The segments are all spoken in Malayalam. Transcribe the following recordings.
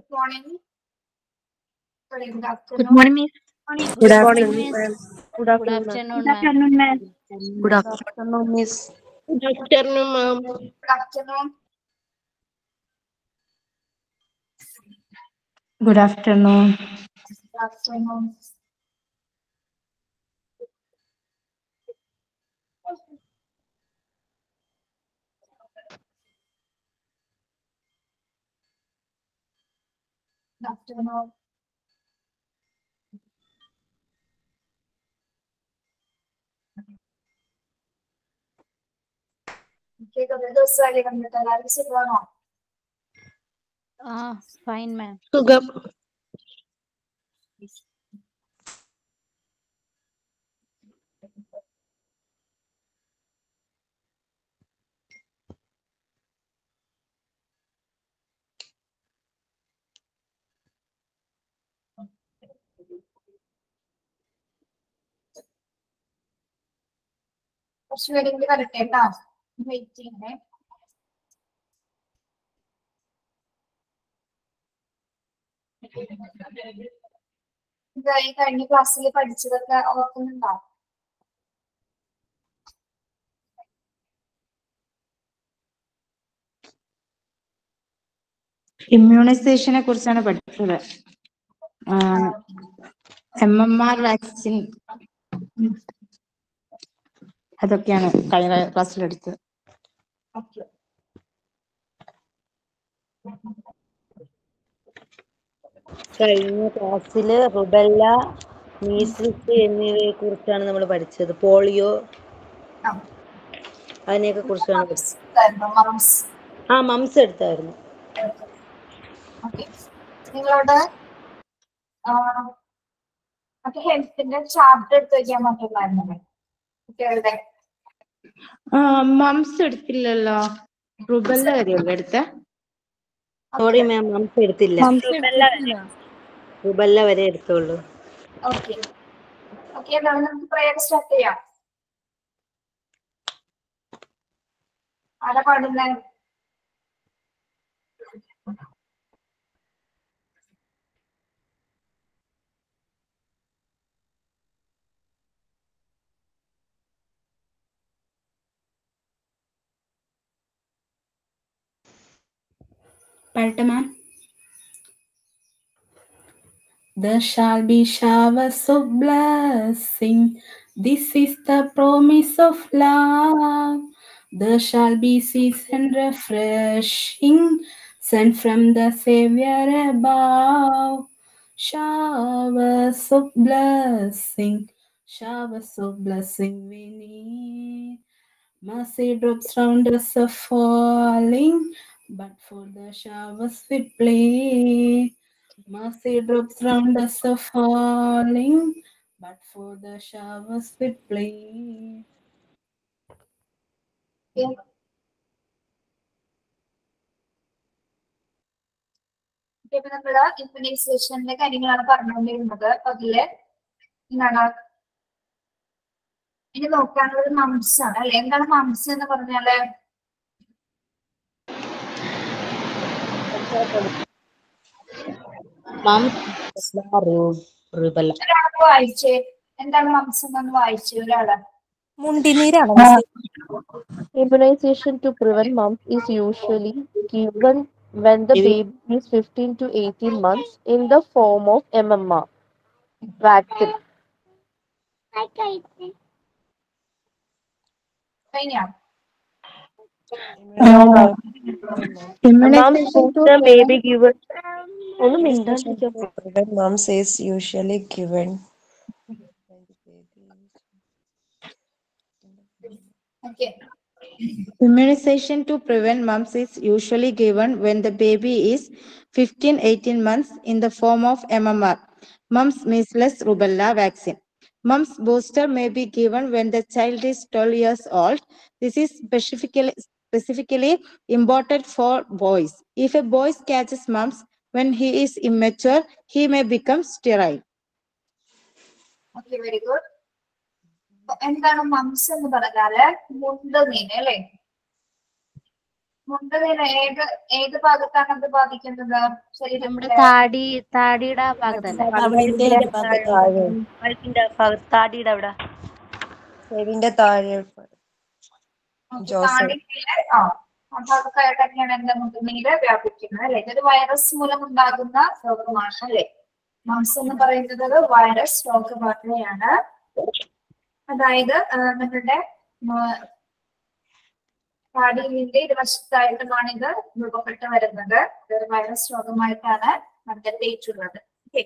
morning. Sorry, good Good afternoon. morning, Miss. Good morning, afternoon, Miss. ma'am. Good Good afternoon, afternoon, ma'am. Good afternoon, Miss. Good afternoon, ma'am. Good afternoon. Good afternoon. Good afternoon. Good afternoon. Okay, കുറേ ദിവസമായില്ലേ കണ്ടിട്ട് എല്ലാവരും സുഖമാണോ Ah, fine, ma'am. സുഖം കുറച്ച് പേര് കൂടി വരട്ടെ കേട്ടോ വെയിറ്റ് ചെയ്യണേ ഇത് ഈ കഴിഞ്ഞ ക്ലാസ്സിൽ പഠിച്ചതൊക്കെ ഓർക്കുന്നുണ്ടോ ഇമ്മ്യൂണൈസേഷനെ കുറിച്ചാണ് പഠിച്ചത് എം എം ആർ വാക്സിൻ അതൊക്കെയാണ് കഴിഞ്ഞ ക്ലാസ്സിൽ എടുത്തത് ഓക്കെ കഴിഞ്ഞ ക്ലാസ്സില് റുബല്ല മീസിൽസ് എന്നിവയെ കുറിച്ചാണ് നമ്മൾ പഠിച്ചത് പോളിയോ ആ. അതിനെയൊക്കെ കുറിച്ചാണ് പഠിച്ചത് മറംസ് ആ മംസ് എടുത്തായിരുന്നു ഓക്കെ നിങ്ങളോട് മറ്റേ ഹെൽത്തിന്റെ ചാർട്ട് എടുത്ത് വെക്കാൻ പറ്റുള്ളായിരുന്നല്ലേ കുട്ടികളുടെ മംസ് എടുത്തില്ലല്ലോ റുബല്ല വരെയല്ലേ എടുത്ത സോറി മാം മംസ് എടുത്തില്ല റുബല്ല വരെ എടുത്തുള്ളൂ ഓക്കെ ഓക്കെ എന്താണ് നമുക്ക് പ്രയർ സ്റ്റാർട്ട് ചെയ്യാം ആരാ പാടുന്നത് പറയട്ടെ മാം There shall be showers of blessing. This is the promise of love. There shall be season refreshing sent from the Savior above. Showers of blessing, showers of blessing we need. Mercy drops round us are falling, but for the showers we plead. Mercy drops round us are falling, but for the showers we plead. ഇപ്പൊ നമ്മള് ഇമ്മ്യൂണൈസേഷന്റെ കാര്യങ്ങളാണ് പറഞ്ഞുകൊണ്ടിരുന്നത് അപ്പൊ അതില് എന്താണ് ഇനി നോക്കാനുള്ളത് മംസ് ആണ് അല്ലെ എന്താണ് മംസ് എന്ന് പറഞ്ഞാല് മംസ് റുബല്ല ഒരാളൊക്കെ വായിച്ചേ എന്താണ് മംസ് എന്നൊന്ന് വായിച്ചേ ഒരാള് Immunization to prevent mumps is usually given when the Maybe- baby is 15 to 18 months in the form of MMR vaccine. കഴിഞ്ഞോ immunization Mumps the baby given. ഒന്ന് മിണ്ടാണ്ടിരിക്കാൻ പറ്റുമോ? prevent mumps is usually given okay Immunization to prevent mumps is usually given when the baby is 15-18 months in the form of MMR, mumps, measles, rubella vaccine. Mumps booster may be given when the child is 12 years old. This is specifically specifically important for boys. If a boy catches mumps when he is immature, he may become sterile. Okay very good എന്താണ് മംസ് എന്ന് പറഞ്ഞാല് മുണ്ട് നീന് അല്ലെ മുണ്ടനീര് ഏത് ഏത് ഭാഗത്താണ് അത് ബാധിക്കുന്നത് നമ്മുടെ ശരീരത്തിന്റെ താടി താടിയുടെ ആ ഭാഗത്തല്ലേ കവിളിന്റെ താഴെ കഴുത്തിന്റെ ഭാഗത്ത് താടിയുടെ അവിടെ ചെവിന്റെ താഴെ ജോസ്. താടിയിലെ ആ ആ ഭാഗത്തായിട്ട് തന്നെയാണ് എന്താ മുണ്ടുനീര് വ്യാപിക്കുന്നത് അല്ലെ ഇതൊരു വൈറസ് മൂലം ഉണ്ടാകുന്ന രോഗമാണ് അല്ലെ മംസ് എന്ന് പറയുന്നത് വൈറസ് രോഗബാധയാണ് അതായത് ആ, നമ്മളുടെ താടിയിലിന്റെ ഇരുവശത്തായിട്ടുമാണ് ഇത് രൂപപ്പെട്ട് വരുന്നത് ഇതൊരു വൈറസ് രോഗമായിട്ടാണ് കണ്ടെത്തിയിട്ടുള്ളത് Okay.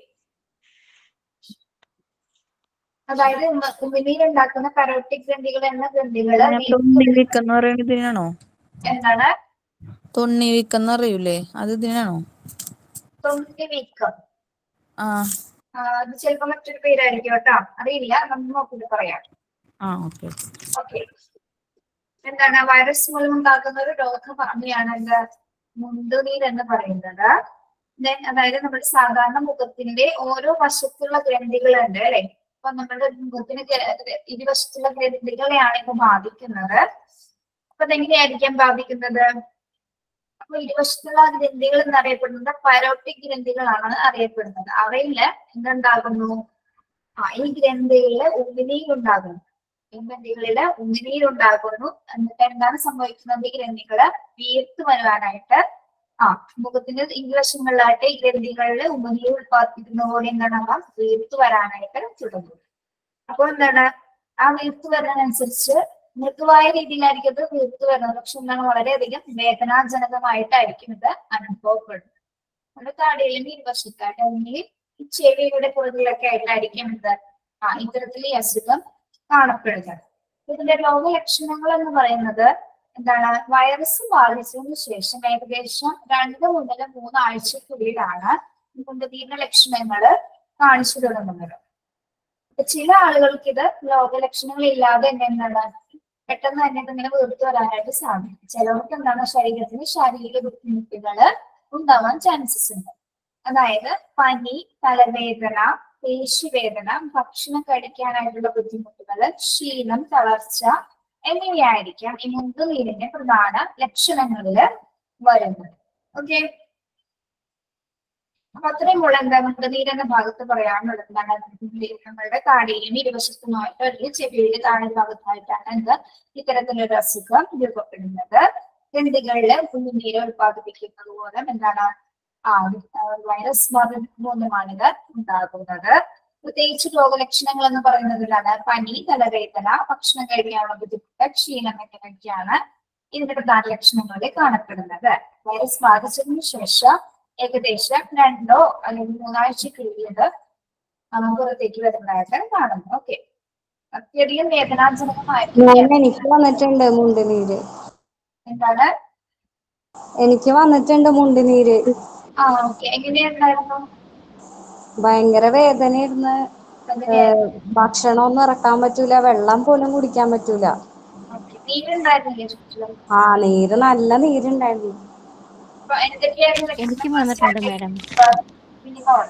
അതായത് ഉമ്മ- ഉമിനീരുണ്ടാക്കുന്ന കരോട്ടിക് ഗ്രന്ഥികൾ എന്ന ഗ്രന്ഥികള് തൊണ്ണി വീക്കെന്ന് പറയുന്നത് ഇതിനാണോ എന്താണ് തൊണ്ണി വീക്കെന്ന് അറിയൂലേ അത് ഇതിനാണോ തൊണ്ടി വീക്കം ആ ആ, അത് ചിലപ്പോ മറ്റൊരു പേരായിരിക്കും കേട്ടോ അറിയില്ല നമുക്ക് നോക്കിയിട്ട് പറയാം ആ ഓക്കെ ഓക്കെ എന്താണ് വൈറസ് മൂലം ഉണ്ടാകുന്ന ഒരു രോഗബാധയാണ് എന്ത് മുണ്ടുനീർ എന്ന് പറയുന്നത് Then അതായത് നമ്മുടെ സാധാരണ മുഖത്തിന്റെ ഓരോ വശത്തുള്ള ഗ്രന്ഥികളുണ്ട് അല്ലെ അപ്പൊ നമ്മുടെ മുഖത്തിന് ഗ്ര- ഇരുവശത്തുള്ള ഗ്രന്ഥികളെയാണ് ഇത് ബാധിക്കുന്നത് അപ്പൊ അതെങ്ങനെയായിരിക്കാം ബാധിക്കുന്നത് അപ്പൊ ഇരുവശത്തുള്ള ഗ്രന്ഥികൾ എന്നറിയപ്പെടുന്നത് പരോട്ടിക് ഗ്രന്ഥികളാണ് അറിയപ്പെടുന്നത് അവയില് എന്തുണ്ടാകുന്നു ആ ഈ ഗ്രന്ഥികളില് ഉമിനീരുണ്ടാകുന്നു ഈ ഗ്രന്ഥികളില് ഉമിനീരുണ്ടാകുന്നു എന്നിട്ട് എന്താണ് സംഭവിക്കുന്നത് ഈ ഗ്രന്ഥികള് വീർത്ത് വരുവാനായിട്ട് ആ മുഖത്തിന്റെ ഇരുവശങ്ങളിലായിട്ട് ഈ ഗ്രന്ഥികളിൽ ഉമിനീർ ഉത്പാദിപ്പിക്കുന്നതോടെ എന്താണ് അവ വീർത്ത് വരാനായിട്ട് തുടങ്ങും അപ്പോൾ എന്താണ് ആ വീർത്ത് വരുന്നതിനനുസരിച്ച് മൃദുവായ രീതിയിലായിരിക്കും ഇത് വീർത്ത് വരുന്നത് പക്ഷെ എന്താണ് വളരെയധികം വേദനാജനകമായിട്ടായിരിക്കും ഇത് അനുഭവപ്പെടുന്നത് നമ്മുടെ താടിയിലും ഇരുവശത്തായിട്ട് അല്ലെങ്കിൽ ഈ ചെവിയുടെ പുറകിലൊക്കെ ആയിട്ടായിരിക്കും ഇത് ആ ഇത്തരത്തിൽ ഈ അസുഖം കാണപ്പെടുന്നത് ഇതിന്റെ രോഗലക്ഷണങ്ങൾ എന്ന് പറയുന്നത് എന്താണ് വൈറസ് ബാധിച്ചതിന് ശേഷം ഏകദേശം രണ്ട് മുതൽ മൂന്ന് ആഴ്ചക്കുള്ളിലാണ് മുണ്ടതീരിന്റെ ലക്ഷണങ്ങൾ കാണിച്ചു തുടങ്ങുന്നത് അപ്പൊ ചില ആളുകൾക്ക് ഇത് രോഗലക്ഷണങ്ങൾ ഇല്ലാതെ തന്നെ എന്താണ് പെട്ടെന്ന് തന്നെ ഇതിങ്ങനെ വീർത്തു വരാനായിട്ട് സാധിക്കും ചിലർക്ക് എന്താണ് ശരീരത്തിന് ശാരീരിക ബുദ്ധിമുട്ടുകള് ഉണ്ടാവാൻ ചാൻസസ് ഉണ്ട് അതായത് പനി തലവേദന പേശിവേദന ഭക്ഷണം കഴിക്കാനായിട്ടുള്ള ബുദ്ധിമുട്ടുകള് ക്ഷീണം തളർച്ച എന്നിവയായിരിക്കാം ഈ മുണ്ടുനീരിന്റെ പ്രധാന ലക്ഷണങ്ങളില് വരുന്നത് ഓക്കെ അപ്പൊ അത്രയുമുള്ള എന്താ മുണ്ടുനീര് എന്ന ഭാഗത്ത് പറയാനുള്ളത് എന്താണ് നമ്മളുടെ താടിയിലും ഇരുവശത്തുമായിട്ട് അല്ലെങ്കിൽ ചെവിയുടെ താഴെ ഭാഗത്തായിട്ടാണ് എന്ത് ഇത്തരത്തിലൊരു അസുഖം രൂപപ്പെടുന്നത് ഗ്രന്ഥികളില് ഉള്ളുനീര് ഉത്പാദിപ്പിക്കുന്നത് മൂലം എന്താണ് ആ വൈറസ് മൂലമാണിത് ഉണ്ടാകുന്നത് പ്രത്യേകിച്ച് രോഗലക്ഷണങ്ങൾ എന്ന് പറയുന്നതിലാണ് പനി തലവേദന ഭക്ഷണം കഴിക്കാനുള്ള ബുദ്ധിമുട്ട് ക്ഷീണം എന്നിവയൊക്കെയാണ് ഇതിന്റെ പ്രധാന ലക്ഷണങ്ങളിൽ കാണപ്പെടുന്നത് വൈറസ് ബാധിച്ചതിനു ശേഷം ഏകദേശം രണ്ടോ അല്ലെങ്കിൽ മൂന്നാഴ്ചക്കുള്ളിൽ ഇത് ആ, പുറത്തേക്ക് വരുന്നതായിട്ട് കാണുന്നു ഓക്കെ അത്യധികം വേദനാജനകമായിരിക്കും എനിക്ക് വന്നിട്ടുണ്ട് മുണ്ടുനീര് എന്താണ് എനിക്ക് വന്നിട്ടുണ്ട് മുണ്ടുനീര് ആ ഓക്കെ എങ്ങനെയുണ്ടായിരുന്നു ഭയങ്കര വേദനയിരുന്ന് എങ്ങനെയായിരുന്നു ഭക്ഷണമൊന്നും ഇറക്കാൻ പറ്റൂല വെള്ളം പോലും കുടിക്കാൻ പറ്റൂല ഓക്കെ നീരുണ്ടായിരുന്നില്ലേ ചുറ്റിലും ആ നീര് നല്ല നീരുണ്ടായിരുന്നു അപ്പൊ എന്തൊക്കെയായിരുന്നു എനിക്കും ലക്ഷണങ്ങൾ? വന്നിട്ടുണ്ട് മാഡം മിനിമമാണ്.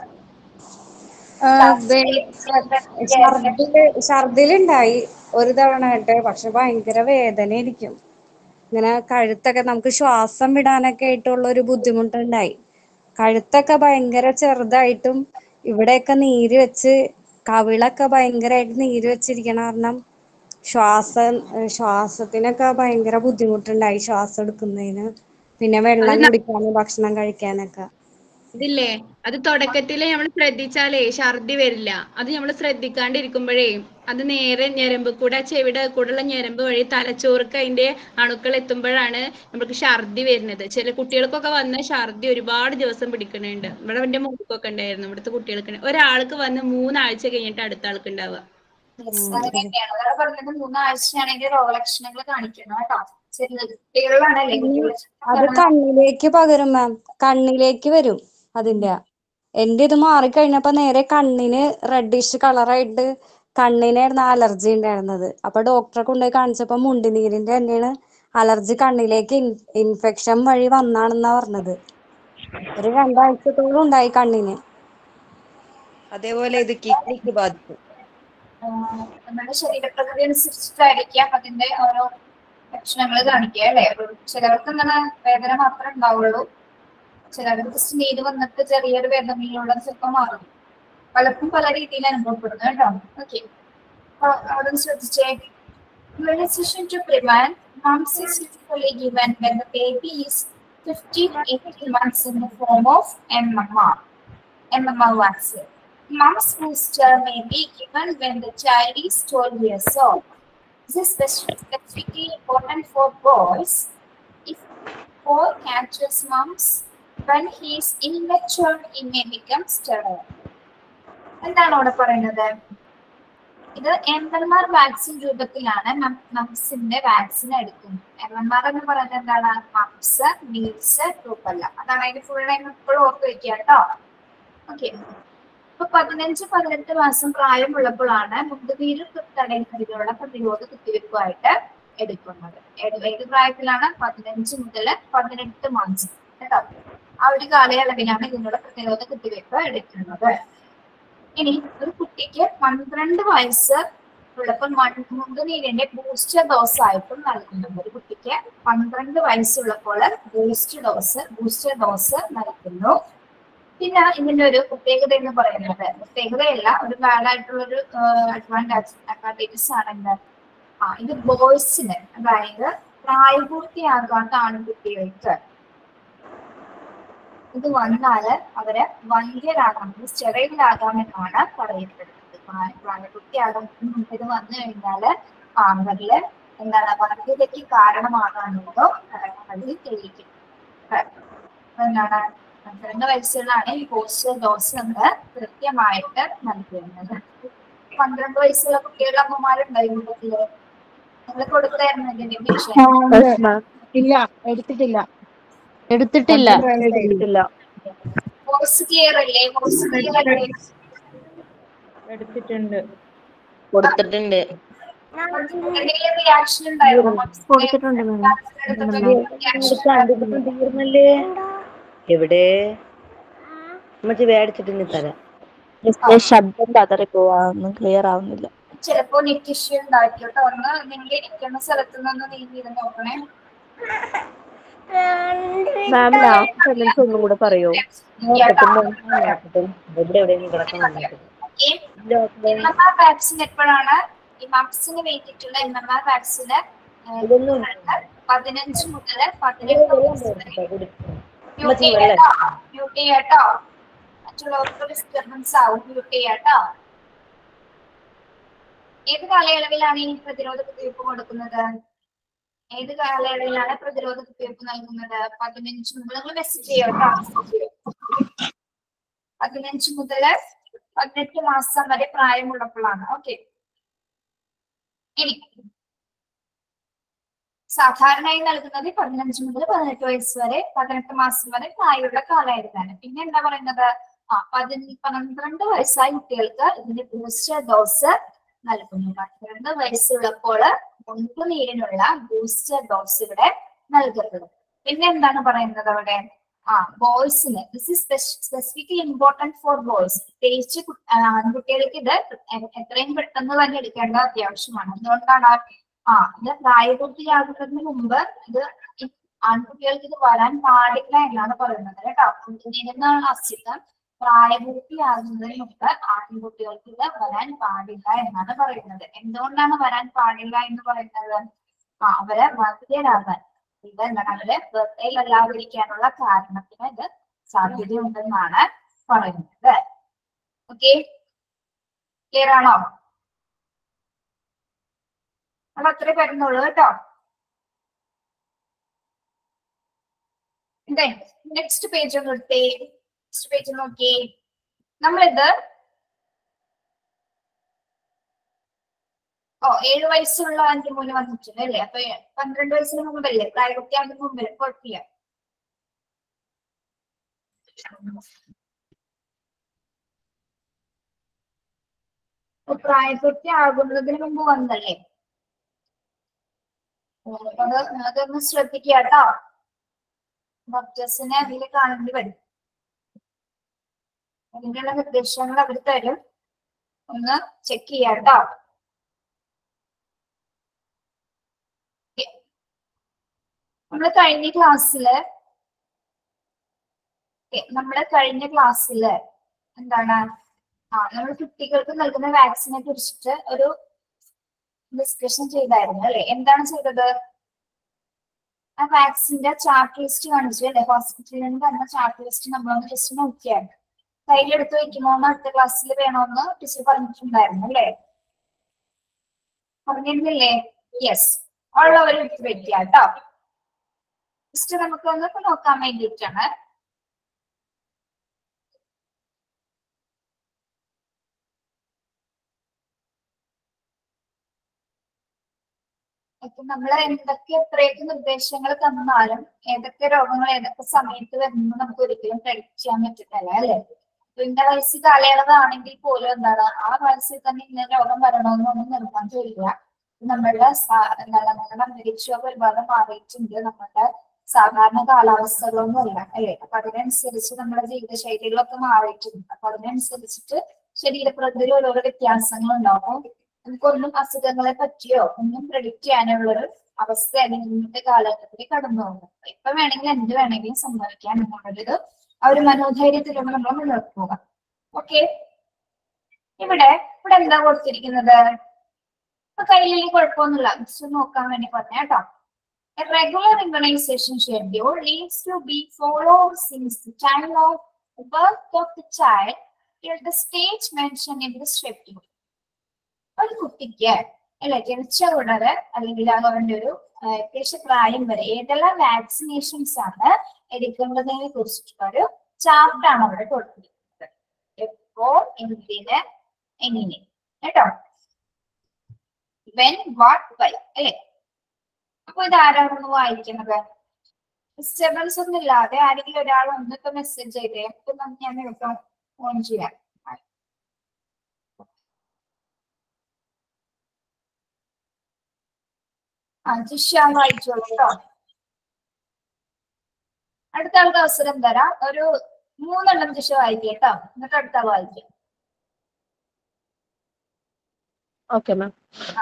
ആ, വേ- ഛർദില് ഛർദിലുണ്ടായി ഒരു തവണ ആയിട്ട് പക്ഷെ ഭയങ്കര വേദനയായിരിക്കും ഇങ്ങനെ കഴുത്തൊക്കെ നമുക്ക് ശ്വാസം വിടാനൊക്കെ ആയിട്ടുള്ള ഒരു ബുദ്ധിമുട്ടുണ്ടായി കഴുത്തൊക്കെ ഭയങ്കര ചെറുതായിട്ടും ഇവിടെയൊക്കെ നീര് വെച്ച് കവിളൊക്കെ ഭയങ്കരമായിട്ട് നീര് വെച്ചിരിക്കണ കാരണം ശ്വാസം ഏഹ് ശ്വാസത്തിനൊക്കെ ഭയങ്കര ബുദ്ധിമുട്ടുണ്ടായി ശ്വാസം എടുക്കുന്നതിന് പിന്നെ വെള്ളം കുടിക്കാനും ഭക്ഷണം കഴിക്കാനൊക്കെ ഇതില്ലേ അത് തുടക്കത്തില് നമ്മൾ ശ്രദ്ധിച്ചാലേ ഛർദി വരില്ല അത് നമ്മൾ ശ്രദ്ധിക്കാണ്ടിരിക്കുമ്പോഴേ അത് നേരെ ഞരമ്പ് കൂടെ ആ ചെവിയുടെ കൂടെയുള്ള ഞരമ്പ് വഴി തലച്ചോർക്ക് അതിന്റെ അണുക്കൾ എത്തുമ്പോഴാണ് നമുക്ക് ഛർദി വരുന്നത് ചില കുട്ടികൾക്കൊക്കെ വന്ന ഛർദി ഒരുപാട് ദിവസം പിടിക്കുന്നുണ്ട് ഇവിടെ എന്റെ മോൾക്കൊക്കെ ഉണ്ടായിരുന്നു ഇവിടുത്തെ കുട്ടികൾക്ക് ഒരാൾക്ക് വന്ന് മൂന്നാഴ്ച കഴിഞ്ഞിട്ട് അടുത്ത ആൾക്ക് ഉണ്ടാവുക Yes, അങ്ങനെയൊക്കെയാണ് അതാണ് പറഞ്ഞത് മൂന്നാഴ്ചയാണെങ്കിൽ രോഗലക്ഷണങ്ങൾ കാണിക്കണം കേട്ടോ ചെറിയ കുട്ടികളിലാണല്ലേ കുട്ടികളെ അത് കണ്ണിലേക്ക് പകരും മാം കണ്ണിലേക്ക് വരും അതിന്റെ എന്റെ ഇത് മാറിക്കഴിഞ്ഞപ്പോ നേരെ കണ്ണിന് റെഡിഷ് കളറായിട്ട് കണ്ണിനായിരുന്നു അലർജി ഉണ്ടായിരുന്നത് അപ്പൊ ഡോക്ടറെ കൊണ്ടുപോയി കാണിച്ചപ്പോ മുണ്ടിനീരിന്റെ തന്നെയാണ് അലർജി കണ്ണിലേക്ക് ഇൻഫെക്ഷൻ വഴി വന്നാണെന്നാ പറഞ്ഞത് ഒരു രണ്ടാഴ്ചത്തോളം ഉണ്ടായി കണ്ണിന് അതേപോലെ ഇത് കിഡ്നിക്ക് ബാധിക്കും ആഹ് നമ്മുടെ ശരീരപ്രകൃതി അനുസരിച്ചിട്ടായിരിക്കാം അതിന്റെ ഓരോ ലക്ഷണങ്ങൾ കാണിക്കുക അല്ലെ ചിലർക്ക് എന്താണ് വേദന മാത്രമേ ഉണ്ടാവുള്ളൂ ചിലർക്ക് ജസ്റ്റ് നീര് വന്നിട്ട് ചെറിയൊരു വേദനയിലൂടെ ചിലപ്പോൾ മാറും പലർക്കും പല രീതിയിൽ അനുഭവപ്പെടുന്നു കേട്ടോ ഓക്കെ അവിടെ ഒന്ന് ശ്രദ്ധിച്ചേ Immunization to prevent mumps is typically given when the baby is 15-18 months in the form of MMR, MMR vaccine. Mumps booster may be given when the child is 12 years old. This is spec- specifically important for boys. If boy catches mumps when he is immature, he may become sterile. എന്താണ് അവിടെ പറയുന്നത് ഇത് എം എം ആർ വാക്സിൻ രൂപത്തിലാണ് മംസിന്റെ വാക്സിൻ എടുക്കുന്നത് എം എം ആർ എന്ന് പറയുന്നത് എന്താണ് മംസ് മീൽസ് റൂപ്പല്ല അതാണ് അതിന്റെ ഫുൾ ടൈം എപ്പോഴും ഓർത്ത് വെക്കുക കേട്ടോ ഓക്കെ ഇപ്പൊ പതിനഞ്ച് പതിനെട്ട് മാസം പ്രായമുള്ളപ്പോഴാണ് മുണ്ടുനീര് തടയുന്നതിനുള്ള പ്രതിരോധ കുത്തിവെപ്പുമായിട്ട് എടുക്കുന്നത് ഏത് ഏത് പ്രായത്തിലാണ് പതിനഞ്ച് മുതൽ പതിനെട്ട് മാസം കേട്ടോ ആ ഒരു കാലയളവിലാണ് ഇതിനുള്ള പ്രതിരോധ കുത്തിവെപ്പ് എടുക്കുന്നത് ഇനി ഒരു കുട്ടിക്ക് പന്ത്രണ്ട് വയസ്സ് ഉള്ളപ്പോൾ മുണ്ടുനീരിന്റെ ബൂസ്റ്റർ ഡോസ് ആയിട്ടും നൽകുന്നുണ്ട് ഒരു കുട്ടിക്ക് പന്ത്രണ്ട് വയസ്സുള്ളപ്പോൾ ബൂസ്റ്റർ ഡോസ് ബൂസ്റ്റർ ഡോസ് നൽകുന്നു പിന്നെ ഇതിന്റെ ഒരു പ്രത്യേകത എന്ന് പറയുന്നത് പ്രത്യേകതയല്ല ഒരു ബാഡ് ആയിട്ടുള്ള ഒരു അഡ്വാൻറ്റേജ് അഡ്വാൻറ്റേജസ് ആണ് എന്താ ആ ഇത് ബോയ്സിന് അതായത് പ്രായപൂർത്തിയാകാത്ത ആൺകുട്ടികൾക്ക് ഇത് വന്നാല് അവര് വന്ധ്യരാകാം സ്റ്റെറൈലാകാമെന്നാണ് പറയപ്പെടുന്നത് പ്രായ- പ്രായപൂർത്തിയാകാൻ ഇത് വന്നു കഴിഞ്ഞാല് അവരില് എന്താണ് വന്ധ്യതയ്ക്ക് കാരണമാകാമെന്നോ അതിൽ തെളിയിക്കും എന്താണ് പന്ത്രണ്ട് വയസ്സിലാണ് ഈ പോസ്റ്റർ ഡോസ് എന്ന് കൃത്യമായിട്ട് നൽകുന്നത് പന്ത്രണ്ട് വയസ്സുള്ള കുട്ടികളുടെ അമ്മമാരുണ്ടായി കുടുംബത്തില് നിങ്ങൾ കൊടുത്തായിരുന്നു ഇതിന്റെ ഇൻജക്ഷൻ ഇല്ല എടുത്തിട്ടില്ല എടുത്തിട്ടില്ല എടുത്തില്ല വോയിസ് ക്ലിയർ അല്ലേ വോയിസ് ക്ലിയർ അല്ലേ എടുത്തിട്ടുണ്ട് കൊടുത്തിട്ടുണ്ട് എന്തെങ്കിലും റിയാക്ഷൻ ഉണ്ടായിരുന്നോ കൊടുത്തിട്ടുണ്ട് തീർന്നല്ലേ എവിടെ ഉമ്മച്ചി മേടിച്ചിട്ട് ഇനി തരാം മിസ്സേ, ശബ്ദം പതറി പോവാ ഒന്നും ക്ലിയർ ആവുന്നില്ല ചിലപ്പോ നെറ്റ് ഇഷ്യൂ ഉണ്ടായിക്കോട്ടെ ഒന്ന് നിങ്ങൾ ഇരിക്കുന്ന സ്ഥലത്ത് നിന്ന് നീങ്ങി ഇരുന്ന് നോക്കണേ മാം ലാസ്റ്റ് സെന്റൻസ് ഒന്നും കൂടെ പറയോ കേട്ടോ എവിടെ എവിടെയെങ്കിലും കിടക്കണം എം എം ആർ വാക്സിൻ എപ്പോഴാണ് ഈ മംസിന് വേണ്ടിയിട്ടുള്ള എം എം ആർ വാക്സിന് പതിനഞ്ച് മുതൽ പതിനെട്ട് വയസ്സ് വരെ മ്യൂട്ട് ചെയ്യാട്ടോ മ്യൂട്ട് ചെയ്യാട്ടോ മറ്റുള്ളവർക്ക് ഡിസ്റ്റർബൻസ് ആവും മ്യൂട്ട് ചെയ്യാട്ടോ ഏത് കാലയളവിലാണ് ഈ പ്രതിരോധ കുത്തിവയ്പ്പ് കൊടുക്കുന്നത് ഏത് കാലയളവിലാണ് പ്രതിരോധ കുത്തിവയ്പ്പ് നൽകുന്നത് പതിനഞ്ച് മുതൽ നിങ്ങൾ മെസ്സേജ് ചെയ്യാട്ടോ പതിനഞ്ച് മുതൽ പതിനെട്ട് മാസം വരെ പ്രായമുള്ളപ്പോഴാണ് ഓക്കെ ഇനി സാധാരണയായി നൽകുന്നത് പതിനഞ്ച് മുതൽ പതിനെട്ട് വയസ്സ് വരെ പതിനെട്ട് മാസം വരെ പ്രായമുള്ള കാലമായിരുന്നാണ് പിന്നെ എന്താ പറയുന്നത് ആ പതി പന്ത്രണ്ട് വയസ്സായ കുട്ടികൾക്ക് ഇതിന്റെ ബൂസ്റ്റർ ഡോസ് നൽകുന്നു പന്ത്രണ്ട് വയസ്സുള്ളപ്പോൾ മുൻപ് നീരിനുള്ള ബൂസ്റ്റർ ഡോസ് ഇവിടെ നൽകപ്പെടും പിന്നെ എന്താണ് പറയുന്നത് അവിടെ ആ ബോയ്സിന് this is specifically important for boys പ്രത്യേകിച്ച് കു- ആ, ആൺകുട്ടികൾക്ക് ഇത് എ- എത്രയും പെട്ടെന്ന് തന്നെ എടുക്കേണ്ട അത്യാവശ്യമാണ് അതുകൊണ്ടാണ് ആ ഇത് പ്രായപൂർത്തിയാകുന്നതിന് മുമ്പ് ഇത് ഈ ആൺകുട്ടികൾക്ക് ഇത് വരാൻ പാടില്ല എന്നാണ് പറയുന്നത് കേട്ടോ ഇതിനാണ് അസുഖം പ്രായപൂർത്തിയാകുന്നതിന് മുമ്പ് ആൺകുട്ടികൾക്ക് ഇത് വരാൻ പാടില്ല എന്നാണ് പറയുന്നത് എന്തുകൊണ്ടാണ് വരാൻ പാടില്ല എന്ന് പറയുന്നത് ആ അവരെ വന്ധ്യരാകാൻ ഇത് എന്താണ് അവരെ ബർത്ത്ഡേയിൽ അല്ലാതിരിക്കാനുള്ള കാരണത്തിന് ഇത് സാധ്യതയുണ്ടെന്നാണ് പറയുന്നത് ഓക്കെ ക്ലിയർ ആണോ അപ്പൊ അത്രേ വരുന്നുള്ളൂ കേട്ടോ നെക്സ്റ്റ് പേജ് ഒന്ന് എടുത്തേ നെക്സ്റ്റ് പേജ് നോക്കിയേ നമ്മളിത് ഓ ഏഴ് വയസ്സുള്ള അതിന്റെ മുന്നേ വന്നിട്ടുണ്ട് അല്ലേ അപ്പൊ പന്ത്രണ്ട് വയസ്സിന് മുമ്പല്ലേ പ്രായപൂർത്തിയാകുന്നതിന് മുമ്പല്ലേ കുഴപ്പമില്ല അപ്പൊ പ്രായപൂർത്തിയാകുന്നതിന് മുമ്പ് വന്നല്ലേ അപ്പൊ അത് അതൊന്ന് ശ്രദ്ധിക്കുക കേട്ടോ ഡോക്ടേഴ്സിനെ അതിൽ കാണേണ്ടി വരും അതിനുള്ള നിർദ്ദേശങ്ങൾ അവർ തരും ഒന്ന് ചെക്ക് ചെയ്യാം കേട്ടോ നമ്മൾ കഴിഞ്ഞ ക്ലാസ്സില് നമ്മുടെ കഴിഞ്ഞ ക്ലാസ്സില് എന്താണ് ആ നമ്മൾ കുട്ടികൾക്ക് നൽകുന്ന വാക്സിനെ കുറിച്ചിട്ട് ഒരു ഡിസ്കഷൻ ചെയ്തായിരുന്നു അല്ലെ എന്താണ് ചെയ്തത് ആ വാക്സിന്റെ ചാർട്ട് ലിസ്റ്റ് കാണിച്ചു അല്ലെ ഹോസ്പിറ്റലിൽ നിന്ന് തന്ന ചാർട്ട് ലിസ്റ്റ് നമ്മളൊന്ന് ജസ്റ്റ് നോക്കിയാണ് കയ്യിലെടുത്ത് വെക്കണോന്ന് അടുത്ത ക്ലാസ്സിൽ വേണമെന്ന് ടീച്ചർ പറഞ്ഞിട്ടുണ്ടായിരുന്നു അല്ലേ പറഞ്ഞിരുന്നില്ലേ യെസ് ഉള്ളവർ എടുത്ത് വെക്കുക കേട്ടോ ജസ്റ്റ് നമുക്കൊന്ന് ഇപ്പൊ നോക്കാൻ വേണ്ടിയിട്ടാണ് ഇപ്പൊ നമ്മൾ എന്തൊക്കെ എത്രയൊക്കെ നിർദ്ദേശങ്ങൾ തന്നാലും ഏതൊക്കെ രോഗങ്ങൾ ഏതൊക്കെ സമയത്ത് വരുന്നത് നമുക്ക് ഒരിക്കലും predict ചെയ്യാൻ പറ്റില്ല അല്ലെ ഇപ്പൊ ഇന്ന വയസ്സ് കാലയളവാണെങ്കിൽ പോലും എന്താണ് ആ വയസ്സിൽ തന്നെ ഇന്ന രോഗം വരണമെന്നൊന്നും നിർബന്ധമില്ല നമ്മളുടെ സ- എന്താണ് നമ്മുടെ അന്തരീക്ഷമൊക്കെ ഒരുപാട് മാറിയിട്ടുണ്ട് നമ്മുടെ സാധാരണ കാലാവസ്ഥകളൊന്നും അല്ല അല്ലെ അപ്പൊ അതിനനുസരിച്ച് നമ്മുടെ ജീവിതശൈലികളൊക്കെ മാറിയിട്ടുണ്ട് അപ്പൊ അതിനനുസരിച്ചിട്ട് ശരീരപ്രകൃതിയിൽ ഓരോരോ വ്യത്യാസങ്ങൾ ഉണ്ടാവും നമുക്കൊന്നും അസുഖങ്ങളെ പറ്റിയോ ഒന്നും പ്രഡിക്റ്റ് ചെയ്യാനുള്ളൊരു അവസ്ഥ ഇന്നത്തെ കാലഘട്ടത്തിൽ കടന്നു പോകുന്നത് ഇപ്പൊ വേണമെങ്കിൽ എന്ത് വേണമെങ്കിലും സംഭവിക്കാം എന്നുള്ളൊരു ആ ഒരു മനോധൈര്യത്തിലൂടെ നമ്മൾ മുന്നോട്ട് പോകാം ഓക്കെ ഇവിടെ ഇവിടെ എന്താ കൊടുത്തിരിക്കുന്നത് ഇപ്പൊ കയ്യിൽ കുഴപ്പമൊന്നുമില്ല ജസ്റ്റ് നോക്കാൻ വേണ്ടി പറഞ്ഞ കേട്ടോ A regular immunization schedule needs to be followed since the time of birth of the child till the stage mentioned in the schedule. ഒരു കുട്ടിക്ക് അല്ലെ ജനിച്ച ഉടനെ അല്ലെങ്കിൽ അവന്റെ ഒരു ആ, ഏകദേശ പ്രായം വരെ ഏതെല്ലാം വാക്സിനേഷൻസ് ആണ് എടുക്കേണ്ടതിനെ കുറിച്ചിട്ടുള്ള ഒരു ചാർട്ടാണ് അവിടെ കൊടുത്തിരിക്കുന്നത് എപ്പോൾ എന്തിന് എങ്ങനെ കേട്ടോ വെൻ വാട്ട് വൈ അല്ലെ അപ്പൊ ഇത് ആരാണെന്ന് വായിക്കുന്നത് ഡിസ്റ്റർബൻസ് ഒന്നും ഇല്ലാതെ ആരെങ്കിലും ഒരാൾ ഒന്നിപ്പോ മെസ്സേജ് ചെയ്തേ അപ്പൊ നമുക്ക് ഞാൻ എളുപ്പം ഫോൺ ചെയ്യാം ആ ജിഷ വായിച്ചോളൂ കേട്ടോ അടുത്ത ആൾക്ക് അവസരം തരാം ഒരു മൂന്നെണ്ണം ജിഷ വായിക്കുക കേട്ടോ എന്നിട്ട് അടുത്ത ആൾ വായിക്കാം Okay, ma'am.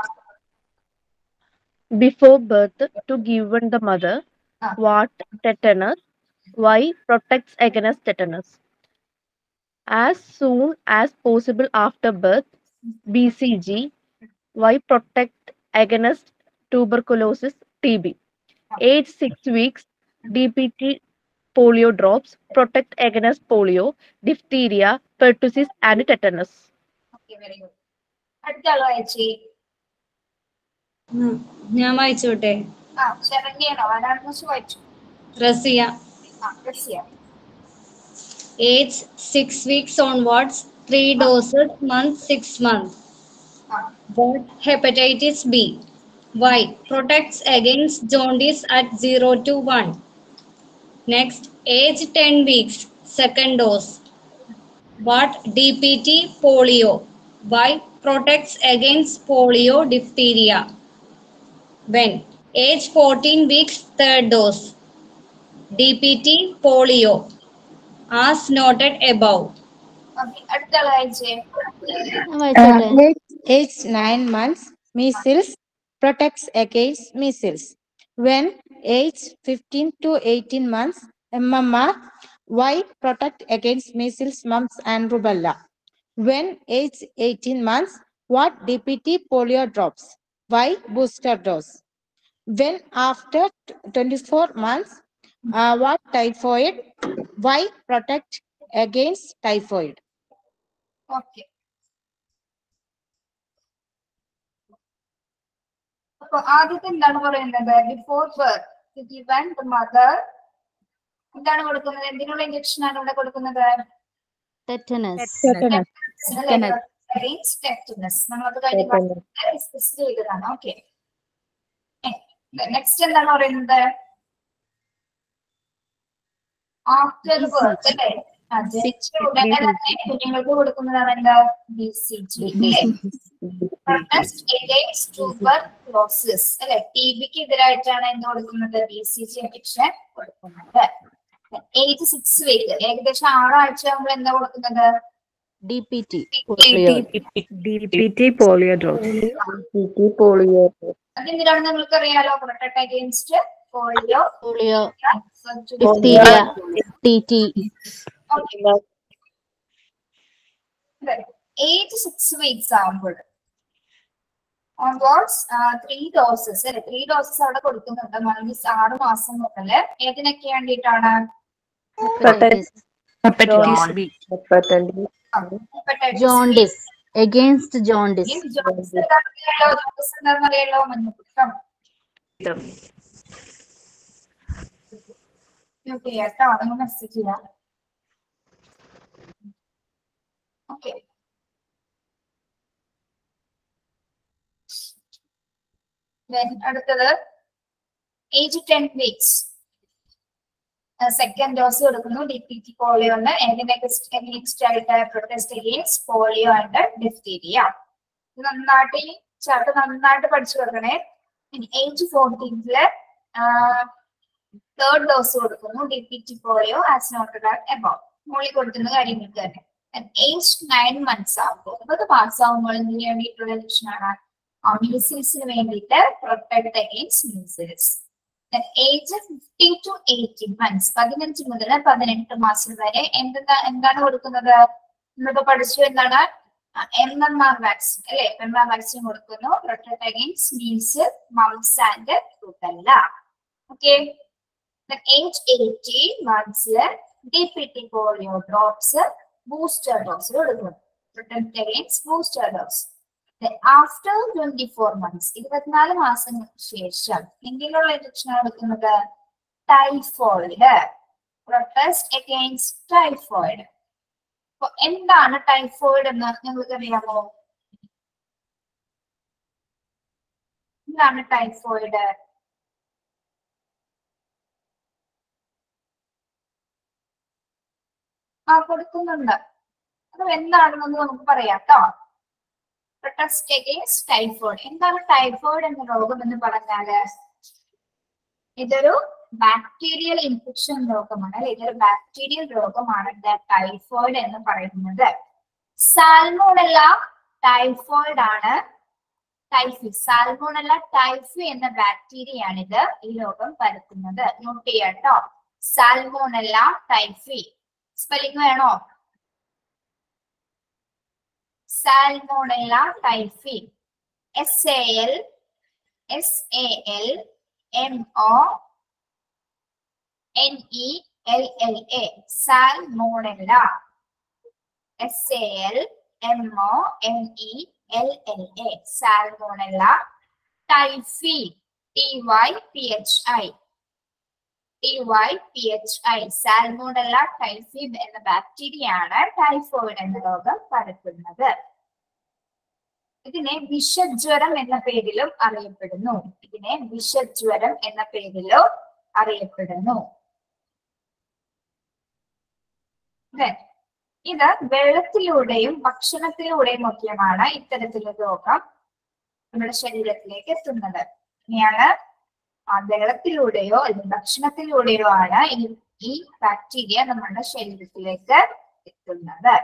Before birth, to given the mother, what tetanus, why protects against tetanus. As soon as possible after birth, BCG, why protect against tuberculosis, TB. Age six weeks, DPT polio drops, protect against polio, diphtheria, pertussis, and tetanus. Okay very good അടുത്ത ആൾ വായിച്ചേ ഉം. ഞാൻ വായിച്ചോട്ടെ ആ ശരണ്യാണോ ആരാണെന്ന് വെച്ച് വായിച്ചു റസിയ ആ Razia age six weeks onwards, three doses, month, six months. But hepatitis B. Why? Protects against jaundice at 0 to 1. Next, age 10 weeks, second dose. What? DPT polio. Why? Protects against polio diphtheria. When? Age 14 weeks, third dose. DPT polio. As noted above. Okay അടുത്ത ആൾ വായിച്ചേ Uh, age, age nine months, measles protects against measles. When age 15 to 18 months, MMR, why protect against measles, mumps, and rubella? When age 18 months, what DPT polio drops? Why booster dose? When after t- 24 months, uh, what typhoid? Why protect against typhoid? Okay അപ്പൊ ആദ്യത്തെ എന്താണ് പറയുന്നത് before birth given the mother എന്താണ് കൊടുക്കുന്നത് എന്തിനുള്ള ഇഞ്ചക്ഷൻ ആണ് ഇവിടെ കൊടുക്കുന്നത് ടെറ്റനസ് ടെറ്റനസ് നമ്മളത് കഴിഞ്ഞ ഡിസ്കസ് ചെയ്തതാണ് ഓക്കെ നെക്സ്റ്റ് എന്താണ് പറയുന്നത് ആഫ്റ്റർ ബർത്ത് അല്ലേ അത് ഉടനെ തന്നെ കുഞ്ഞുങ്ങൾക്ക് കൊടുക്കുന്നതാണ് എന്താ ബി സി ജി ട്യൂബർക്ലോസിസ് അല്ലെ ടി ബിക്ക് എതിരായിട്ടാണ് എന്ത് കൊടുക്കുന്നത് ബി സി ജി ഇൻഫെക്ഷൻ കൊടുക്കുന്നത് ഏജ് സിക്സ് വീക്ക് ഏകദേശം ആറാഴ്ച നമ്മൾ എന്താ കൊടുക്കുന്നത് D P T DPT polio drops. Polio അതെന്തിനാണ് നിങ്ങൾക്ക് അറിയാലോ protect against polio polio, diphtheria. diphtheria, TT, Okay. Age six weeks ആകുമ്പോൾ ഓൺവേർഡ്സ് ത്രീ ഡോസസ് അല്ലെ ത്രീ ഡോസസ് അവിടെ കൊടുക്കുന്നുണ്ട് മീൻസ് ആറ് മാസം മുതല് ഏതിനൊക്കെ വേണ്ടിയിട്ടാണ് hepatitis, hepatitis B Hepatitis B. jaundice, against jaundice, ഈ ജോൺസ് എന്താണെന്നറിയാലോ ജോൺസ് എന്താണെന്നറിയാലോ മഞ്ഞപ്പിത്തം ഓക്കെ കേട്ടോ നിങ്ങൾ മെസ്സേജ് ചെയ്യാം ഓക്കെ അടുത്തത് age ten weeks second dose കൊടുക്കുന്നു ഡി പി ടി പോളിയോ ഉണ്ട് നെക്സ്റ്റ് ആയിട്ട് protect against polio and diphtheria ഇത് നന്നായിട്ട് ഈ ചാപ്റ്റർ നന്നായിട്ട് പഠിച്ചു കൊടുക്കണേ ഏജ് ഫോർട്ടീൻത്തില് തേർഡ് ഡോസ് കൊടുക്കുന്നു D P T polio as noted above മുകളിൽ കൊടുക്കുന്ന കാര്യങ്ങൾക്ക് തന്നെ ഏജ് നയൻ മന്ത്സ് ആകുമ്പോൾ ഒമ്പത് മാസം ആകുമ്പോൾ എന്തിനു വേണ്ടിയിട്ടുള്ള ലക്ഷണമാണ് മീസിൽസിന് വേണ്ടിയിട്ട് protect against measles age fifty two eighteen months പതിനഞ്ച് മുതൽ പതിനെട്ട് മാസം വരെ എന്തെന്താ എന്താണ് കൊടുക്കുന്നത് നമ്മളിപ്പോ പഠിച്ചു എന്താണ് എം എം ആർ വാക്സിൻ അല്ലെ എം ആർ വാക്സിൻ കൊടുക്കുന്നു protect against measles mumps and rubella okay age eighteen മന്ത്സില് D P T polio drops booster dose കൊടുക്കുന്നു protect against booster dose after twenty four months ഇരുപത്തിനാല് മാസങ്ങൾക്ക് ശേഷം ഇന്ത്യയിലുള്ള ഇഞ്ചക്ഷൻ എടുക്കുന്നത് ടൈഫോയിഡ് പ്രൊട്ടസ്റ്റ് അഗെയിൻസ്റ്റ് ടൈഫോയിഡ് അപ്പൊ എന്താണ് ടൈഫോയിഡ് എന്ന് നിങ്ങൾക്ക് അറിയാമോ എന്താണ് ടൈഫോയിഡ് ആ കൊടുക്കുന്നുണ്ട് അത് എന്താണെന്ന് നമുക്ക് പറയാം കേട്ടോ പ്രൊട്ടസ്റ്റ് അഗേൻസ്റ്റ് ടൈഫോയിഡ് എന്താണ് ടൈഫോയിഡ് എന്ന രോഗം എന്ന് പറഞ്ഞാല് ഇതൊരു ബാക്ടീരിയൽ ഇൻഫെക്ഷൻ രോഗമാണ് അല്ലെ ഇതൊരു ബാക്ടീരിയൽ രോഗമാണ് ടൈഫോയിഡ് എന്ന് പറയുന്നത് സാൽമോണല്ല ടൈഫോയിഡ് ആണ് ടൈഫി സാൽമോണല്ല ടൈഫി എന്ന ബാക്ടീരിയയാണിത് ഈ രോഗം പരത്തുന്നത് നോട്ട് ചെയ്യാം കേട്ടോ സാൽമോണല്ല ടൈഫി സ്പെല്ലിംഗ് വേണോ salmonella typhi S A L S A L M O N E L L A salmonella S A L M O N E L L A salmonella typhi T Y P H I T Y P H I salmonella typhi എന്ന ബാക്ടീരിയയാണ് ടൈഫോയിഡ് എന്ന രോഗം പരത്തുന്നത് ഇതിനെ വിഷജ്വരം എന്ന പേരിലും അറിയപ്പെടുന്നു ഇതിനെ വിഷജ്വരം എന്ന പേരിലും അറിയപ്പെടുന്നു Then, ഇത് വെള്ളത്തിലൂടെയും ഭക്ഷണത്തിലൂടെയും ഒക്കെയുമാണ് ഇത്തരത്തിലുള്ള രോഗം നമ്മുടെ ശരീരത്തിലേക്ക് എത്തുന്നത് ഇനിയാണ് ആ വെള്ളത്തിലൂടെയോ അല്ലെങ്കിൽ ഭക്ഷണത്തിലൂടെയോ ആണ് ഈ ഈ ബാക്ടീരിയ നമ്മുടെ ശരീരത്തിലേക്ക് എത്തുന്നത്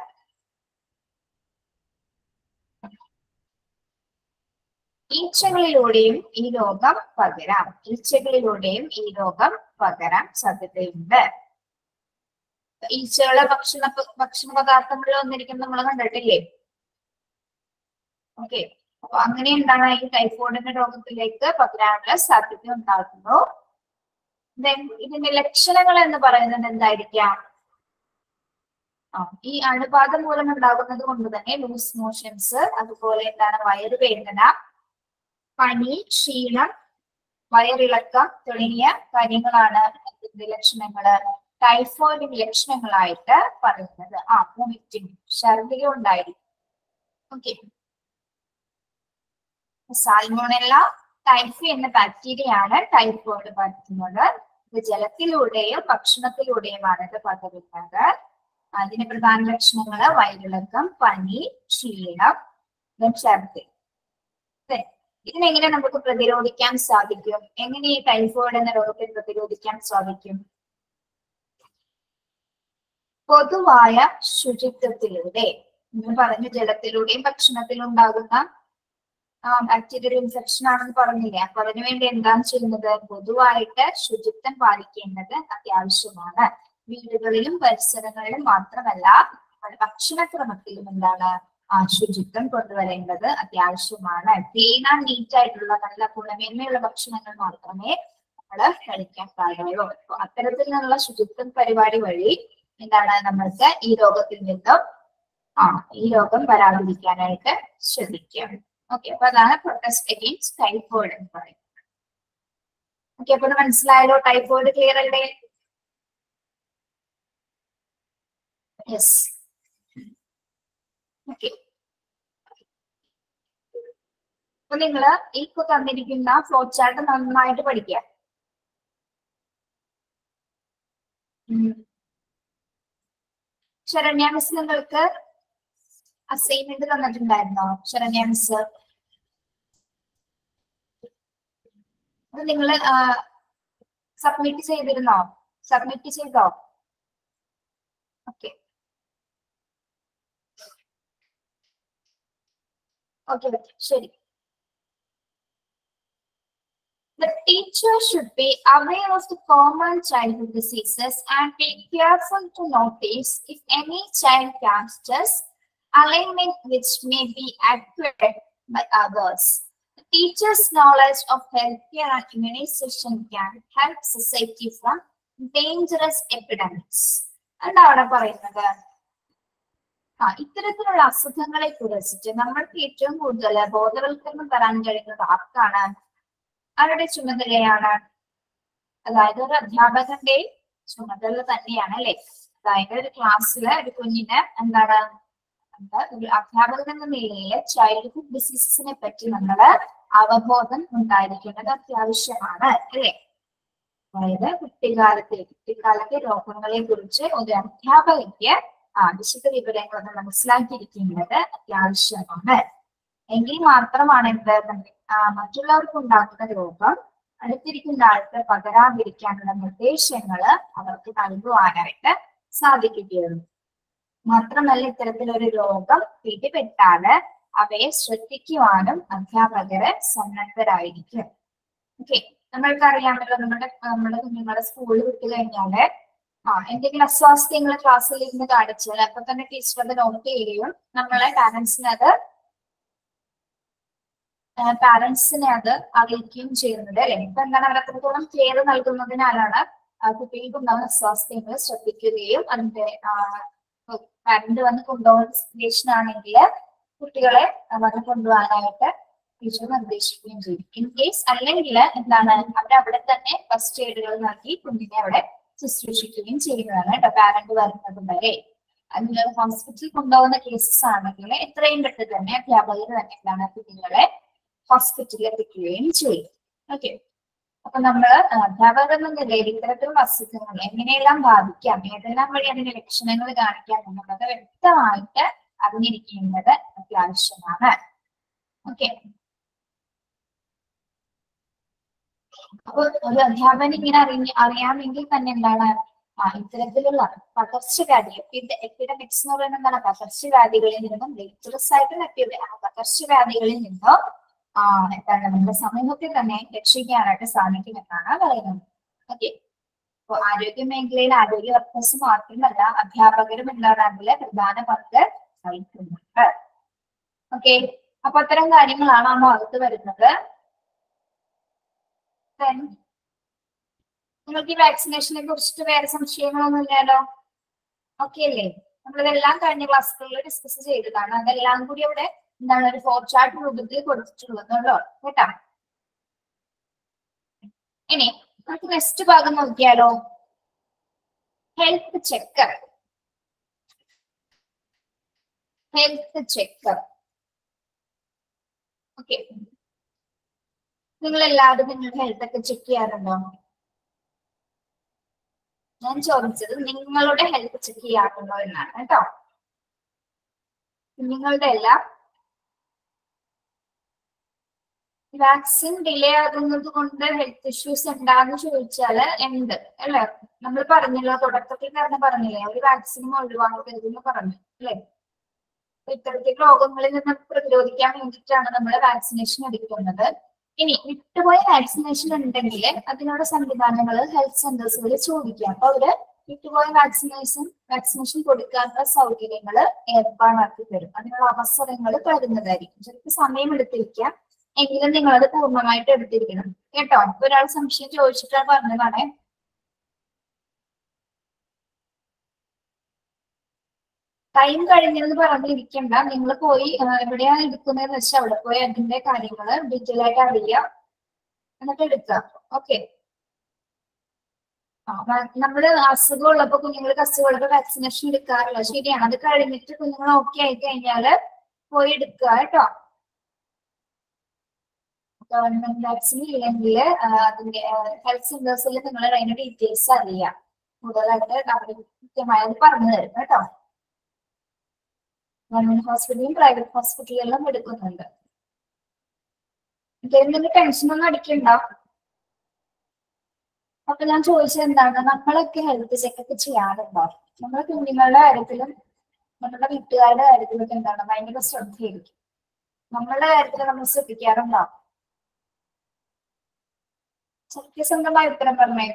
ഈച്ചകളിലൂടെയും ഈ രോഗം പകരാം ഈച്ചകളിലൂടെയും ഈ രോഗം പകരാൻ സാധ്യതയുണ്ട് ഈച്ചകളെ ഭക്ഷണ ഭക്ഷണ പദാർത്ഥങ്ങളിൽ വന്നിരിക്കുന്ന നമ്മൾ കണ്ടിട്ടില്ലേ ഓക്കെ അപ്പൊ അങ്ങനെ എന്താണ് ഈ ടൈഫോയിഡിന്റെ രോഗത്തിലേക്ക് പകരാനുള്ള സാധ്യത ഉണ്ടാകുന്നു Then ഇതിന്റെ ലക്ഷണങ്ങൾ എന്ന് പറയുന്നത് എന്തായിരിക്കാം ആ ഈ അണുബാധ മൂലം ഉണ്ടാകുന്നത് കൊണ്ട് തന്നെ ലൂസ് മോഷൻസ് അതുപോലെ എന്താണ് വയറുവേദന പനി ക്ഷീണം വയറിളക്കം തുടങ്ങിയ കാര്യങ്ങളാണ് ഇതിന്റെ ലക്ഷണങ്ങള് ടൈഫോയിഡിന്റെ ലക്ഷണങ്ങളായിട്ട് പറയുന്നത് ആ വോമിറ്റിംഗ് ഛർദിക ഉണ്ടായിരിക്കും ഓക്കെ സാൽമോണല്ല ടൈഫി എന്ന ബാക്ടീരിയയാണ് ടൈഫോയിഡ് പരത്തുന്നത് ഇത് ജലത്തിലൂടെയും ഭക്ഷണത്തിലൂടെയുമാണ് ഇത് പകരുന്നത് അതിന് പ്രധാന ലക്ഷണങ്ങള് വയറിളക്കം പനി ക്ഷീണം then ഛർദി Then, ഇതിനെങ്ങനെ നമുക്ക് പ്രതിരോധിക്കാൻ സാധിക്കും എങ്ങനെ ഈ ടൈഫോയിഡ് എന്ന രോഗത്തെ പ്രതിരോധിക്കാൻ സാധിക്കും പൊതുവായ ശുചിത്വത്തിലൂടെ ഞാൻ പറഞ്ഞു ജലത്തിലൂടെയും ഭക്ഷണത്തിലും ഉണ്ടാകുന്ന ബാക്ടീരിയൽ ഇൻഫെക്ഷൻ ആണെന്ന് പറഞ്ഞില്ലേ അപ്പൊ അതിനുവേണ്ടി എന്താണ് ചെയ്യുന്നത് പൊതുവായിട്ട് ശുചിത്വം പാലിക്കേണ്ടത് അത്യാവശ്യമാണ് വീടുകളിലും പരിസരങ്ങളിലും മാത്രമല്ല നമ്മുടെ ഭക്ഷണക്രമത്തിലും എന്താണ് ആ ശുചിത്വം കൊണ്ടുവരേണ്ടത് അത്യാവശ്യമാണ് ക്ലീൻ ആൻഡ് നീറ്റ് ആയിട്ടുള്ള നല്ല ഗുണമേന്മയുള്ള ഭക്ഷണങ്ങൾ മാത്രമേ നമ്മൾ കഴിക്കാൻ പാടുള്ളൂ അപ്പൊ അത്തരത്തിൽ നിന്നുള്ള ശുചിത്വം പരിപാടി വഴി എന്താണ് നമ്മൾക്ക് ഈ രോഗത്തിൽ നിന്നും ആ ഈ രോഗം വരാതിരിക്കാനായിട്ട് ശ്രദ്ധിക്കാം ഓക്കെ അപ്പൊ അതാണ് പ്രൊട്ടസ്റ്റ് അഗെയിൻസ്റ്റ് ടൈഫോയിഡ് എന്ന് പറയുന്നത് ഓക്കെ അപ്പൊ ഇത് മനസ്സിലായല്ലോ ടൈഫോയിഡ് ക്ലിയർ അല്ലേ യെസ് ഓക്കെ അപ്പൊ നിങ്ങള് ഈ ഇപ്പൊ തന്നിരിക്കുന്ന ഫ്ലോ ചാർട്ട് നന്നായിട്ട് പഠിക്കുക ഉം. ശരണ്യ മിസ് നിങ്ങൾക്ക് അസൈൻമെന്റ് തന്നിട്ടുണ്ടായിരുന്നോ ശരണ്യ മിസ് അത് നിങ്ങൾ സബ്മിറ്റ് ചെയ്തിരുന്നോ സബ്മിറ്റ് ചെയ്തോ ഓക്കെ ഓക്കെ ശരി The teacher should be aware of the common childhood diseases and be careful to notice if any child captures alignment which may be acquired by others. The teacher's knowledge of healthcare and immunization can help society from dangerous epidemics. എന്താണ് അവിടെ പറയുന്നത് ആ ഇത്തരത്തിലുള്ള അസുഖങ്ങളെ കുറിച്ചിട്ട് നമ്മൾക്ക് ഏറ്റവും കൂടുതൽ ബോധവൽക്കരണം തരാൻ കഴിയുന്നത് ആർക്കാണ് ആരുടെ ചുമതലയാണ് അതായത് ഒരു അധ്യാപകന്റെ ചുമതല തന്നെയാണ് അല്ലെ അതായത് ഒരു ക്ലാസ്സില് ഒരു കുഞ്ഞിന് എന്താണ് എന്താ ഒരു അധ്യാപകൻ എന്ന നിലയിൽ ചൈൽഡ്ഹുഡ് ഡിസീസസിനെ പറ്റി നമ്മള് അവബോധം ഉണ്ടായിരിക്കേണ്ടത് അത്യാവശ്യമാണ് അല്ലെ അതായത് കുട്ടിക്കാലത്തെ കുട്ടിക്കാലത്തെ രോഗങ്ങളെ കുറിച്ച് ഒരു അധ്യാപകയ്ക്ക് ആ വിശദ വിവരങ്ങളൊന്ന് മനസ്സിലാക്കിയിരിക്കേണ്ടത് അത്യാവശ്യമാണ് എങ്കിൽ മാത്രമാണ് എന്ത് നമ്മുടെ, ആ, മറ്റുള്ളവർക്ക് ഉണ്ടാകുന്ന രോഗം അടുത്തിരിക്കുന്ന ആൾക്ക് പകരാതിരിക്കാനുള്ള നിർദ്ദേശങ്ങള് അവർക്ക് നൽകുവാനായിട്ട് സാധിക്കുകയുള്ളൂ മാത്രമല്ല ഇത്തരത്തിലൊരു രോഗം പിടിപെട്ടാല് അവയെ ശ്രദ്ധിക്കുവാനും അധ്യാപകര് സന്നദ്ധരായിരിക്കും ഓക്കെ നമ്മൾക്ക് അറിയാമല്ലോ നമ്മുടെ നമ്മുടെ കുഞ്ഞുങ്ങളെ സ്കൂളിൽ വിട്ടു കഴിഞ്ഞാല് ആ എന്തെങ്കിലും അസ്വാസ്ഥ്യങ്ങൾ ക്ലാസ്സിൽ ഇരുന്ന് കാണിച്ചാൽ അപ്പൊ തന്നെ ടീച്ചർ അത് നോട്ട് ചെയ്യുകയും നമ്മളെ പാരന്റ്സിന് അത് പാരന്റ്സിനെ അത് അറിയിക്കുകയും ചെയ്യുന്നത് അല്ലെ ഇപ്പൊ എന്താണ് അവർ അത്രത്തോളം കെയർ നൽകുന്നതിനാലാണ് ആ കുട്ടികൾക്ക് ഉണ്ടാകുന്ന അസ്വാസ്ഥ്യങ്ങൾ ശ്രദ്ധിക്കുകയും അതിന്റെ പാരന്റ് വന്ന് കൊണ്ടുപോകുന്ന സിറ്റുവേഷൻ ആണെങ്കിൽ കുട്ടികളെ വന്ന് കൊണ്ടുപോകാനായിട്ട് ടീച്ചർ നിർദ്ദേശിക്കുകയും ചെയ്യും ഇൻ കേസ് അല്ലെങ്കിൽ എന്താണ് അവരവിടെ തന്നെ ഫസ്റ്റ് എയ്ഡുകൾ നൽകി കുഞ്ഞിനെ അവിടെ ശുശ്രൂഷിക്കുകയും ചെയ്യുന്നതാണ് കേട്ടോ പാരന്റ് വരുന്നത് വരെ അതിന് ഹോസ്പിറ്റലിൽ കൊണ്ടുപോകുന്ന കേസസ് ആണെങ്കിൽ എത്രയും പെട്ടെന്ന് തന്നെ അധ്യാപകർ തന്നെ എന്താണ് കുഞ്ഞുങ്ങളെ ഹോസ്പിറ്റലിൽ എത്തിക്കുകയും ചെയ്യും ഓക്കെ അപ്പൊ നമ്മള് അധ്യാപകർ എന്ന നിലയിൽ ഇത്തരത്തിലുള്ള അസുഖങ്ങൾ എങ്ങനെയെല്ലാം ബാധിക്കാം ഏതെല്ലാം വഴി അതിന്റെ ലക്ഷണങ്ങൾ കാണിക്കാം എന്നുള്ളത് വ്യക്തമായിട്ട് അറിഞ്ഞിരിക്കേണ്ടത് അത്യാവശ്യമാണ് ഓക്കെ അപ്പൊ ഒരു അധ്യാപകൻ ഇങ്ങനെ അറിഞ്ഞ അറിയാമെങ്കിൽ തന്നെ എന്താണ് ആ ഇത്തരത്തിലുള്ള പകർച്ചവ്യാധി എപ്പിഡമിക്സ് എന്ന് പറയുന്നത് എന്താണ് പകർച്ചവ്യാധികളിൽ നിന്നും ഡേഞ്ചറസ് ആയിട്ടുള്ള എപ്പി- ആ പകർച്ചവ്യാധികളിൽ നിന്നും ആ എന്താണ് നമ്മുടെ സമൂഹത്തെ തന്നെ രക്ഷിക്കാനായിട്ട് സാധിക്കുമെന്നാണ് പറയുന്നത് ഓക്കെ അപ്പൊ ആരോഗ്യ മേഖലയിൽ ആരോഗ്യ വർക്കേഴ്സ് മാത്രമല്ല അധ്യാപകരും എന്താണ് അതില് പ്രധാന പങ്ക് വഹിക്കുന്നുണ്ട് ഓക്കെ അപ്പൊ അത്തരം കാര്യങ്ങളാണ് ആ ഭാഗത്ത് വരുന്നത് Then, നിങ്ങൾക്ക് ഈ വാക്സിനേഷനെ കുറിച്ചിട്ട് വേറെ സംശയങ്ങളൊന്നും ഇല്ലല്ലോ ഓക്കെ അല്ലേ നമ്മളിതെല്ലാം കഴിഞ്ഞ ക്ലാസ്സുകളിൽ ഡിസ്കസ് ചെയ്തതാണ് അതെല്ലാം കൂടി അവിടെ എന്താണ് ഒരു ഫോർ ചാർട്ട് രൂപത്തിൽ കൊടുത്തിട്ടുള്ളതല്ലോ കേട്ടാ ഇനി നമുക്ക് നെക്സ്റ്റ് ഭാഗം നോക്കിയാലോ health checker health checker okay നിങ്ങൾ എല്ലാവരും നിങ്ങളുടെ ഹെൽത്ത് ഒക്കെ ചെക്ക് ചെയ്യാറുണ്ടോ ഞാൻ ചോദിച്ചത് നിങ്ങളുടെ ഹെൽത്ത് ചെക്ക് ചെയ്യാറുണ്ടോ എന്നാണ് കേട്ടോ കുഞ്ഞുങ്ങളുടെ എല്ലാം വാക്സിൻ ഡിലേ ആകുന്നത് കൊണ്ട് ഹെൽത്ത് ഇഷ്യൂസ് ഉണ്ടാന്ന് ചോദിച്ചാല് ഉണ്ട് അല്ലെ നമ്മൾ പറഞ്ഞല്ലോ തുടക്കത്തിൽ തന്നെ പറഞ്ഞില്ലേ ഒരു വാക്സിനും ഒഴിവാക്കരുതെന്ന് പറഞ്ഞു അല്ലെ അപ്പൊ ഇത്തരത്തിലുള്ള രോഗങ്ങളിൽ നിന്ന് പ്രതിരോധിക്കാൻ വേണ്ടിയിട്ടാണ് നമ്മൾ വാക്സിനേഷൻ എടുക്കുന്നത് ഇനി വിട്ടുപോയ വാക്സിനേഷൻ ഉണ്ടെങ്കിൽ അതിനുള്ള സംവിധാനങ്ങൾ ഹെൽത്ത് സെന്റേഴ്സുകളിൽ ചോദിക്കാം അപ്പൊ അവര് വിട്ടുപോയ വാക്സിനേഷൻ വാക്സിനേഷൻ കൊടുക്കാനുള്ള സൗകര്യങ്ങൾ ഏർപ്പാടാക്കി തരും അതിനുള്ള അവസരങ്ങൾ തരുന്നതായിരിക്കും ചിലപ്പോൾ സമയം എടുത്തിരിക്കാം എങ്കിലും നിങ്ങളത് പൂർണ്ണമായിട്ട് എടുത്തിരിക്കണം കേട്ടോ ഇപ്പൊ ഒരാൾ സംശയം ചോദിച്ചിട്ടാണ് പറഞ്ഞതാണേ ടൈം കഴിഞ്ഞെന്ന് പറഞ്ഞിരിക്കണ്ട നിങ്ങൾ പോയി ആ, എവിടെയാണ് എടുക്കുന്നതെന്ന് വെച്ചാൽ അവിടെ പോയി അതിന്റെ കാര്യങ്ങൾ ഡീറ്റെയിൽ ആയിട്ട് അറിയാം എന്നിട്ട് എടുക്കാം ഓക്കെ നമ്മള് അസുഖം ഉള്ളപ്പോ കുഞ്ഞുങ്ങൾക്ക് അസുഖം ഉള്ളപ്പോ വാക്സിനേഷൻ എടുക്കാറില്ല ശരിയാണ് അത് കഴിഞ്ഞിട്ട് കുഞ്ഞുങ്ങൾ ഓക്കെ ആയി കഴിഞ്ഞാല് പോയി എടുക്കുക കേട്ടോ ഗവൺമെന്റ് വാക്സിൻ ഇല്ലെങ്കിൽ അതിന്റെ ഹെൽത്ത് സെന്റേഴ്സിൽ നിങ്ങൾ അതിന്റെ ഡീറ്റെയിൽസ് അറിയാം കൂടുതലായിട്ട് അവർ കൃത്യമായത് പറഞ്ഞു തരും കേട്ടോ ഗവൺമെന്റ് ഹോസ്പിറ്റലും പ്രൈവറ്റ് ഹോസ്പിറ്റലുകളിലും എടുക്കുന്നുണ്ട് എന്തെങ്കിലും ടെൻഷൻ ഒന്നും അടിക്കണ്ട അപ്പൊ ഞാൻ ചോദിച്ചത് എന്താണ് നമ്മളൊക്കെ ഹെൽത്ത് ചെക്കപ്പ് ചെയ്യാറുണ്ടോ നമ്മുടെ കുഞ്ഞുങ്ങളുടെ കാര്യത്തിലും നമ്മുടെ വീട്ടുകാരുടെ കാര്യത്തിലൊക്കെ എന്താണ് ഭയങ്കര ശ്രദ്ധയായിരിക്കും നമ്മളുടെ കാര്യത്തിൽ നമ്മൾ ശ്രദ്ധിക്കാറുണ്ടോ സത്യസന്ധമായ ഉത്തരം പറഞ്ഞേ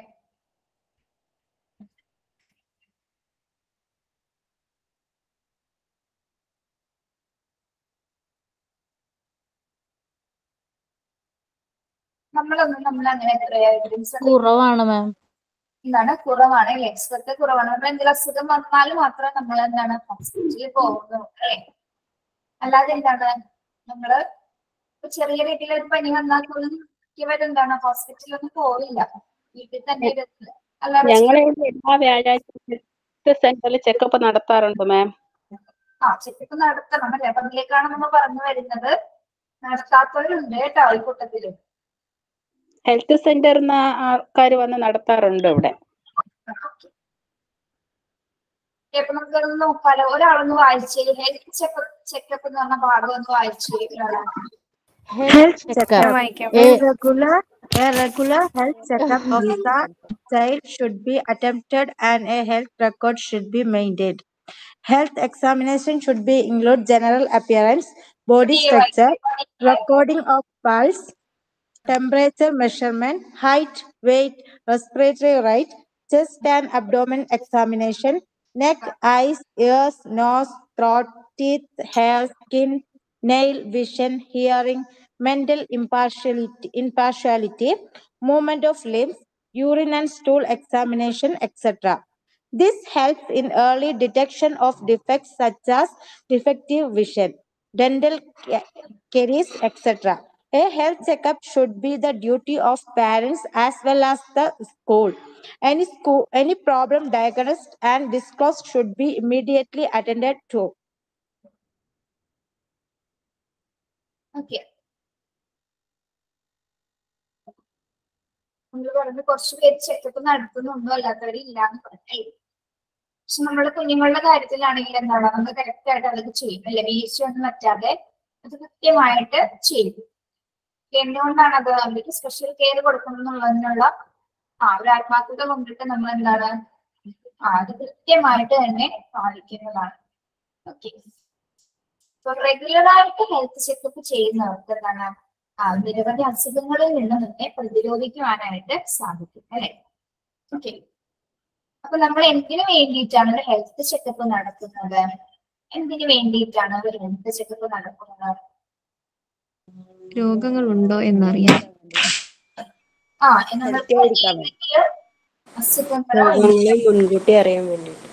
നമ്മളൊന്നും നമ്മൾ അങ്ങനെ എത്രയായിട്ടും ശ്രദ്ധിക്കും കുറവാണ് മാം എന്താണ് കുറവാണ് അല്ലെ ശ്രദ്ധ കുറവാണ് നമ്മൾ എന്തെങ്കിലും അസുഖം വന്നാൽ മാത്രം നമ്മൾ എന്താണ് ഹോസ്പിറ്റലിൽ പോകുന്നു അല്ലെ അല്ലാതെ എന്താണ് നമ്മള് ഇപ്പൊ ചെറിയ രീതിയിൽ ഒരു പനി വന്നാൽ പോലും ഇവരെന്താണ് ഹോസ്പിറ്റലിലൊന്നും പോവില്ല വീട്ടിൽ തന്നെ ഇരുന്ന് അല്ലാതെ ഞങ്ങൾ എല്ലാ വ്യാഴാഴ്ച സെന്ററിൽ ചെക്കപ്പ് നടത്താറുണ്ട് മാം ആ ചെക്കപ്പ് നടത്തണം അല്ലെ അപ്പൊ അതിലേക്കാണ് നമ്മൾ പറഞ്ഞു വരുന്നത് നടത്താത്തവരുണ്ട് കേട്ടോ ഈ കൂട്ടത്തില് ഹെൽത്ത് സെന്ററിൽ നിന്ന് ആൾക്കാർ വന്ന് നടത്താറുണ്ട് ഇവിടെ അപ്പൊ നമുക്കൊന്ന് നോക്കാലോ ഒരാളൊന്ന് വായിച്ചേ ഹെൽത്ത് ചെക്കപ്പ് ചെക്കപ്പ് എന്ന് പറഞ്ഞ ഭാഗം ഒന്ന് വായിച്ചേ ഒരാളെ Health Checkup. checkup. A regular, a regular health checkup of the child should be attempted and a health record should be maintained. Health examination should be include general appearance, body structure, recording of pulse, temperature measurement, height, weight, respiratory rate, chest and abdomen examination, neck, eyes, ears, nose, throat, teeth, hair, skin, nail, vision, hearing, mental impartiality, impartiality, movement of limbs, urine and stool examination, etc. This helps in early detection of defects such as defective vision, dental ca- caries, etc. A health checkup should be the duty of parents as well as the school. Any school, any problem diagnosed and disclosed should be immediately attended to. Okay നമ്മൾ പറഞ്ഞ കുറച്ച് പേര് ചെക്കപ്പ് നടത്തുന്നുണ്ടോ അല്ലാത്തവര് ഇല്ലാന്ന് പറഞ്ഞേ പക്ഷെ നമ്മുടെ കുഞ്ഞുങ്ങളുടെ കാര്യത്തിലാണെങ്കിൽ എന്താണ് നമ്മൾ കറക്റ്റ് ആയിട്ട് അതൊക്കെ ചെയ്യും അല്ലെ വീഴ്ച ഒന്നും പറ്റാതെ അത് കൃത്യമായിട്ട് ചെയ്യും എന്തുകൊണ്ടാണ് അത് അവർക്ക് സ്പെഷ്യൽ കെയർ കൊടുക്കണം എന്നുള്ളതിനുള്ള ആ ഒരു ആത്മാർത്ഥത കൊണ്ടിട്ട് നമ്മൾ എന്താണ് ആ അത് കൃത്യമായിട്ട് തന്നെ പാലിക്കുന്നതാണ് ഓക്കെ ഇപ്പൊ റെഗുലർ ആയിട്ട് ഹെൽത്ത് ചെക്കപ്പ് ചെയ്യുന്നവർക്ക് എന്താണ് ആ, നിരവധി അസുഖങ്ങളിൽ നിന്ന് തന്നെ പ്രതിരോധിക്കുവാനായിട്ട് സാധിക്കും അല്ലെ ഓക്കെ അപ്പൊ നമ്മൾ എന്തിനു വേണ്ടിയിട്ടാണ് ഒരു ഹെൽത്ത് ചെക്കപ്പ് നടത്തുന്നത് എന്തിനു വേണ്ടിയിട്ടാണ് ഒരു ഹെൽത്ത് ചെക്കപ്പ് നടക്കുന്നത് രോഗങ്ങൾ ഉണ്ടോ എന്നറിയാൻ ആ നമ്മൾക്ക് ഏതെങ്കിലും അസുഖങ്ങളോ രോഗങ്ങളെ മുൻകൂട്ടി അറിയാൻ വേണ്ടിയിട്ട്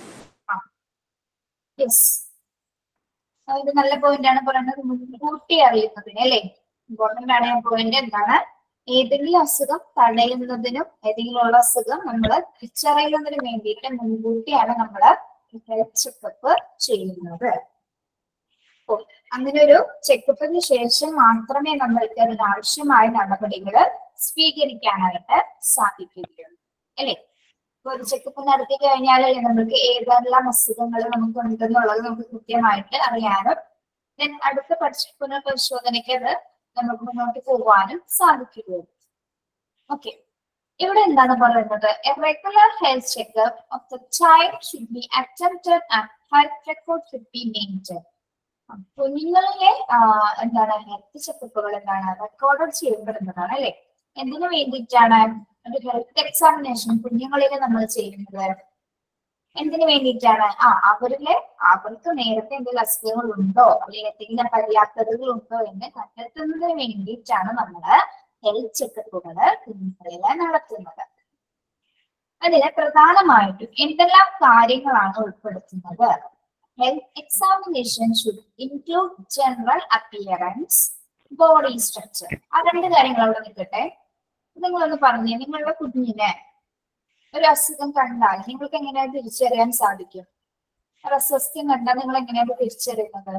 യെസ് ഇത് നല്ല പോയിന്റ് ആണ് പറയുന്നത് മുൻകൂട്ടി അറിയുന്നതിന് അല്ലെ ഇമ്പോർട്ടന്റ് ആണ് പോയിന്റ് എന്താണ് ഏതെങ്കിലും അസുഖം തടയുന്നതിനും ഏതെങ്കിലും ഉള്ള അസുഖം നമ്മൾ തിരിച്ചറിയുന്നതിനും വേണ്ടിയിട്ട് മുൻകൂട്ടിയാണ് നമ്മൾ ഹെൽത്ത് ചെക്കപ്പ് ചെയ്യുന്നത് അപ്പോൾ അങ്ങനെ ഒരു ചെക്കപ്പിന് ശേഷം മാത്രമേ നമ്മൾക്ക് അതിനാവശ്യമായ നടപടികൾ സ്വീകരിക്കാനായിട്ട് സാധിക്കുകയുള്ളൂ അല്ലെ ഇപ്പൊ ഒരു ചെക്കപ്പ് നടത്തി കഴിഞ്ഞാൽ നമുക്ക് ഏതെല്ലാം അസുഖങ്ങൾ നമുക്ക് ഉണ്ടെന്നുള്ളത് നമുക്ക് കൃത്യമായിട്ട് അറിയാനും then അടുത്ത പരിശ പുനർപരിശോധനയ്ക്ക് അത് നമുക്ക് മുന്നോട്ട് പോകാനും സാധിക്കുകയുള്ളൂ ഓക്കെ ഇവിടെ എന്താണ് പറയുന്നത് a regular health checkup of the child should be attempted and health record should be maintain കുഞ്ഞുങ്ങളിലെ ആ, എന്താണ് ഹെൽത്ത് ചെക്കപ്പുകൾ എന്താണ് റെക്കോർഡ് ചെയ്യപ്പെടുന്നതാണ് അല്ലെ എന്തിനു വേണ്ടിയിട്ടാണ് ഒരു ഹെൽത്ത് എക്സാമിനേഷൻ കുഞ്ഞുങ്ങളിലെ നമ്മൾ ചെയ്യുന്നത് എന്തിനു വേണ്ടിയിട്ടാണ് ആ അവരിലെ അവർക്ക് നേരത്തെ എന്തെങ്കിലും അസുഖങ്ങൾ ഉണ്ടോ അല്ലെങ്കിൽ എന്തെങ്കിലും പര്യാപ്തതകൾ ഉണ്ടോ എന്ന് കണ്ടെത്തുന്നതിന് വേണ്ടിയിട്ടാണ് നമ്മൾ ഹെൽത്ത് ചെക്കപ്പുകൾ കുഞ്ഞുങ്ങളിലെ നടത്തുന്നത് അതിന് പ്രധാനമായിട്ടും എന്തെല്ലാം കാര്യങ്ങളാണ് ഉൾപ്പെടുത്തുന്നത് health examination should include general appearance body structure ആ രണ്ട് കാര്യങ്ങൾ അവിടെ നിൽക്കട്ടെ നിങ്ങളൊന്ന് പറഞ്ഞേ നിങ്ങളുടെ കുഞ്ഞിനെ ഒരു അസുഖം കണ്ടാൽ നിങ്ങൾക്ക് എങ്ങനെയാണ് തിരിച്ചറിയാൻ സാധിക്കും ഒരു അസ്വസ്ഥ്യം കണ്ടാൽ നിങ്ങൾ എങ്ങനെയാണ് തിരിച്ചറിയുന്നത്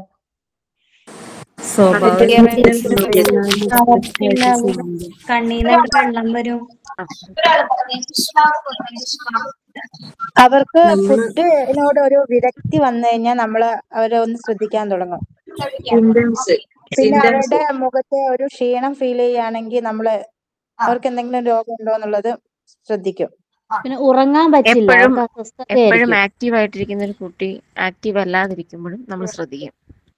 കണ്ണീന്ന് വെള്ളം വരും ഒരാൾ പറഞ്ഞേ കൃഷ്ണാവ് പറഞ്ഞേ കൃഷ്ണാവ് അവർക്ക് ഫുഡിനോട് ഒരു വിരക്തി വന്നു കഴിഞ്ഞാൽ നമ്മൾ അവരെ ഒന്ന് ശ്രദ്ധിക്കാൻ തുടങ്ങും പിന്നെ അവരുടെ മുഖത്ത് ഒരു ക്ഷീണം ഫീൽ ചെയ്യുകയാണെങ്കിൽ നമ്മള് അവർക്ക് എന്തെങ്കിലും രോഗം ഉണ്ടോ എന്നുള്ളത് ശ്രദ്ധിക്കും പിന്നെ ഉറങ്ങാൻ പറ്റില്ല എപ്പോഴും അവർക്ക് എപ്പോഴും അസ്വസ്ഥതയായിരിക്കും ആക്റ്റീവ് ആയിട്ടിരിക്കുന്ന ഒരു കുട്ടി ആക്റ്റീവ് അല്ലാതിരിക്കുമ്പോഴും നമ്മൾ ശ്രദ്ധിക്കും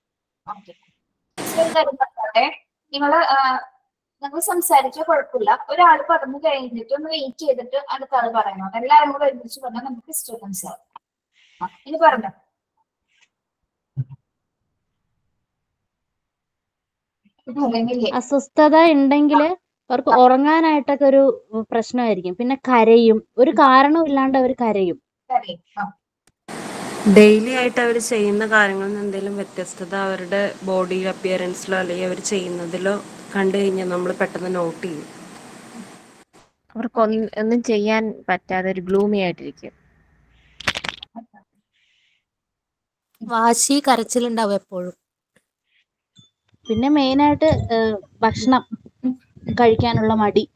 ഒരു കാര്യം പറഞ്ഞോട്ടെ നിങ്ങള് നിങ്ങൾ സംസാരിച്ച കുഴപ്പമില്ല ഒരാൾ പറഞ്ഞു കഴിഞ്ഞിട്ട് ഒന്ന് വെയിറ്റ് ചെയ്തിട്ട് അടുത്ത ആൾ പറയണം എല്ലാവരും കൂടെ ഒരുമിച്ച് പറഞ്ഞാൽ നമുക്ക് ഡിസ്റ്റർബൻസ് ആവും ആ, ഇനി പറഞ്ഞോ പറയുന്നില്ലേ അസ്വസ്ഥത ഉണ്ടെങ്കിൽ അവർക്ക് ഉറങ്ങാനായിട്ടൊക്കെ ഒരു പ്രശ്നമായിരിക്കും പിന്നെ കരയും ഒരു കാരണവും ഇല്ലാണ്ട് അവർ കരയും കരയും. ആ, ഡെയിലി ആയിട്ട് അവർ ചെയ്യുന്ന കാര്യങ്ങളിൽ നിന്ന് എന്തെങ്കിലും വ്യത്യസ്തത അവരുടെ ബോഡി അപ്പിയറൻസിലോ അല്ലെങ്കിൽ അവർ ചെയ്യുന്നതിലോ കണ്ടു കഴിഞ്ഞാൽ നമ്മൾ പെട്ടെന്ന് നോട്ട് ചെയ്യും അവർക്ക് ഒന്നും ഒന്നും ചെയ്യാൻ പറ്റാതെ ഒരു ഗ്ലൂമി ആയിട്ടിരിക്കും വാശി കരച്ചിലുണ്ടാവും എപ്പോഴും പിന്നെ മെയിനായിട്ട് ഭക്ഷണം കഴിക്കാനുള്ള മടി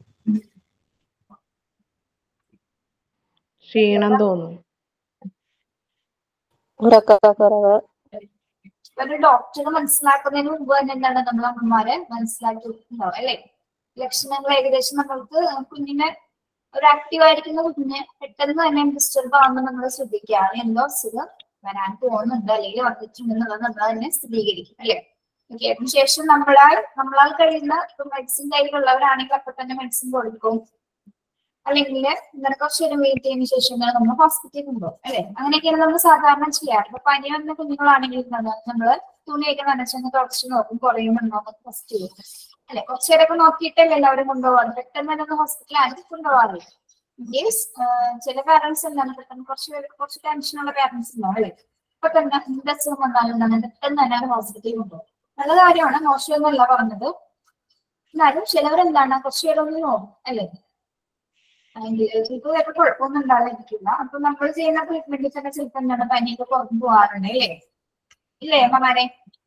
ക്ഷീണം തോന്നും ഉറക്കക്കുറവ് ഒരു ഡോക്ടറെ മനസ്സിലാക്കുന്നതിന് മുമ്പ് തന്നെ എന്താണ് നമ്മൾ അമ്മമാരെ മനസ്സിലാക്കി വെക്കുന്നുണ്ടാവും അല്ലെ ലക്ഷണങ്ങൾ ഏകദേശം നമ്മൾക്ക് കുഞ്ഞിനെ ഒരു ആക്റ്റീവ് ആയിരിക്കുന്ന കുഞ്ഞിനെ പെട്ടെന്ന് തന്നെ ഡിസ്റ്റർബ് ആവുമ്പോൾ നമ്മൾ ശ്രദ്ധിക്കുകയാണ് എന്തോ അസുഖം വരാൻ പോകുന്നുണ്ട് അല്ലെങ്കിൽ വന്നിട്ടുണ്ടെന്നുള്ളത് നമ്മൾ തന്നെ സ്ഥിരീകരിക്കും അല്ലെ ഓക്കെ അതിനുശേഷം നമ്മളാൽ നമ്മളാൽ കഴിയുന്ന ഇപ്പൊ മെഡിസിൻ കയ്യിലുള്ളവരാണെങ്കിൽ അപ്പൊ തന്നെ മെഡിസിൻ കൊടുക്കും അല്ലെങ്കിൽ ഇങ്ങനെ കുറച്ച് നേരം വെയിറ്റ് ചെയ്തതിനു ശേഷം എന്താണ് നമ്മൾ ഹോസ്പിറ്റലിൽ കൊണ്ടുപോകും അല്ലെ അങ്ങനെയൊക്കെയാണ് നമ്മൾ സാധാരണ ചെയ്യാറ് ഇപ്പൊ പനി വന്ന കുഞ്ഞുങ്ങളാണെങ്കിൽ എന്താണ് നമ്മള് തുണിയൊക്കെ നനച്ചൊന്ന് തുടച്ച് നോക്കും കുറയുന്നുണ്ടോ എന്ന് ടെസ്റ്റ് ചെയ്യും അല്ലെ കുറച്ചു നേരമൊക്കെ നോക്കിയിട്ടല്ലേ എല്ലാവരും കൊണ്ടുപോകാറ് പെട്ടെന്ന് തന്നെ ഒന്ന് ഹോസ്പിറ്റലിൽ ആരും കൊണ്ടുപോകാറില്ല ഇൻകേസ് ചില പാരന്റ്സ് എന്താണ് പെട്ടെന്ന് കുറച്ച് പേര് കുറച്ച് ടെൻഷനുള്ള പാരന്റ്സ് ഉണ്ടാവും അല്ലെ ഇപ്പൊ തന്നെ എന്ത് അസുഖം വന്നാലും എന്താണ് പെട്ടെന്ന് തന്നെ ഹോസ്പിറ്റലിൽ കൊണ്ടുപോകും നല്ല കാര്യമാണ് മോശമൊന്നുമല്ല പറഞ്ഞത് എന്നാലും ചിലവരെന്താണ് കുറച്ചു നേരം ഒന്ന് നോക്കും അല്ലേ അല്ലെങ്കിൽ ചിലപ്പോൾ ചിലപ്പോൾ കുഴപ്പമൊന്നും ഉണ്ടാകാതിരിക്കില്ല അപ്പൊ നമ്മൾ ചെയ്യുന്ന ട്രീറ്റ്മെന്റിൽ തന്നെ ചിലപ്പോൾ എന്താണ് പനിയൊക്കെ പുറത്തു പോകാറുണ്ട് അല്ലേ ഇല്ലേ അമ്മമാരെ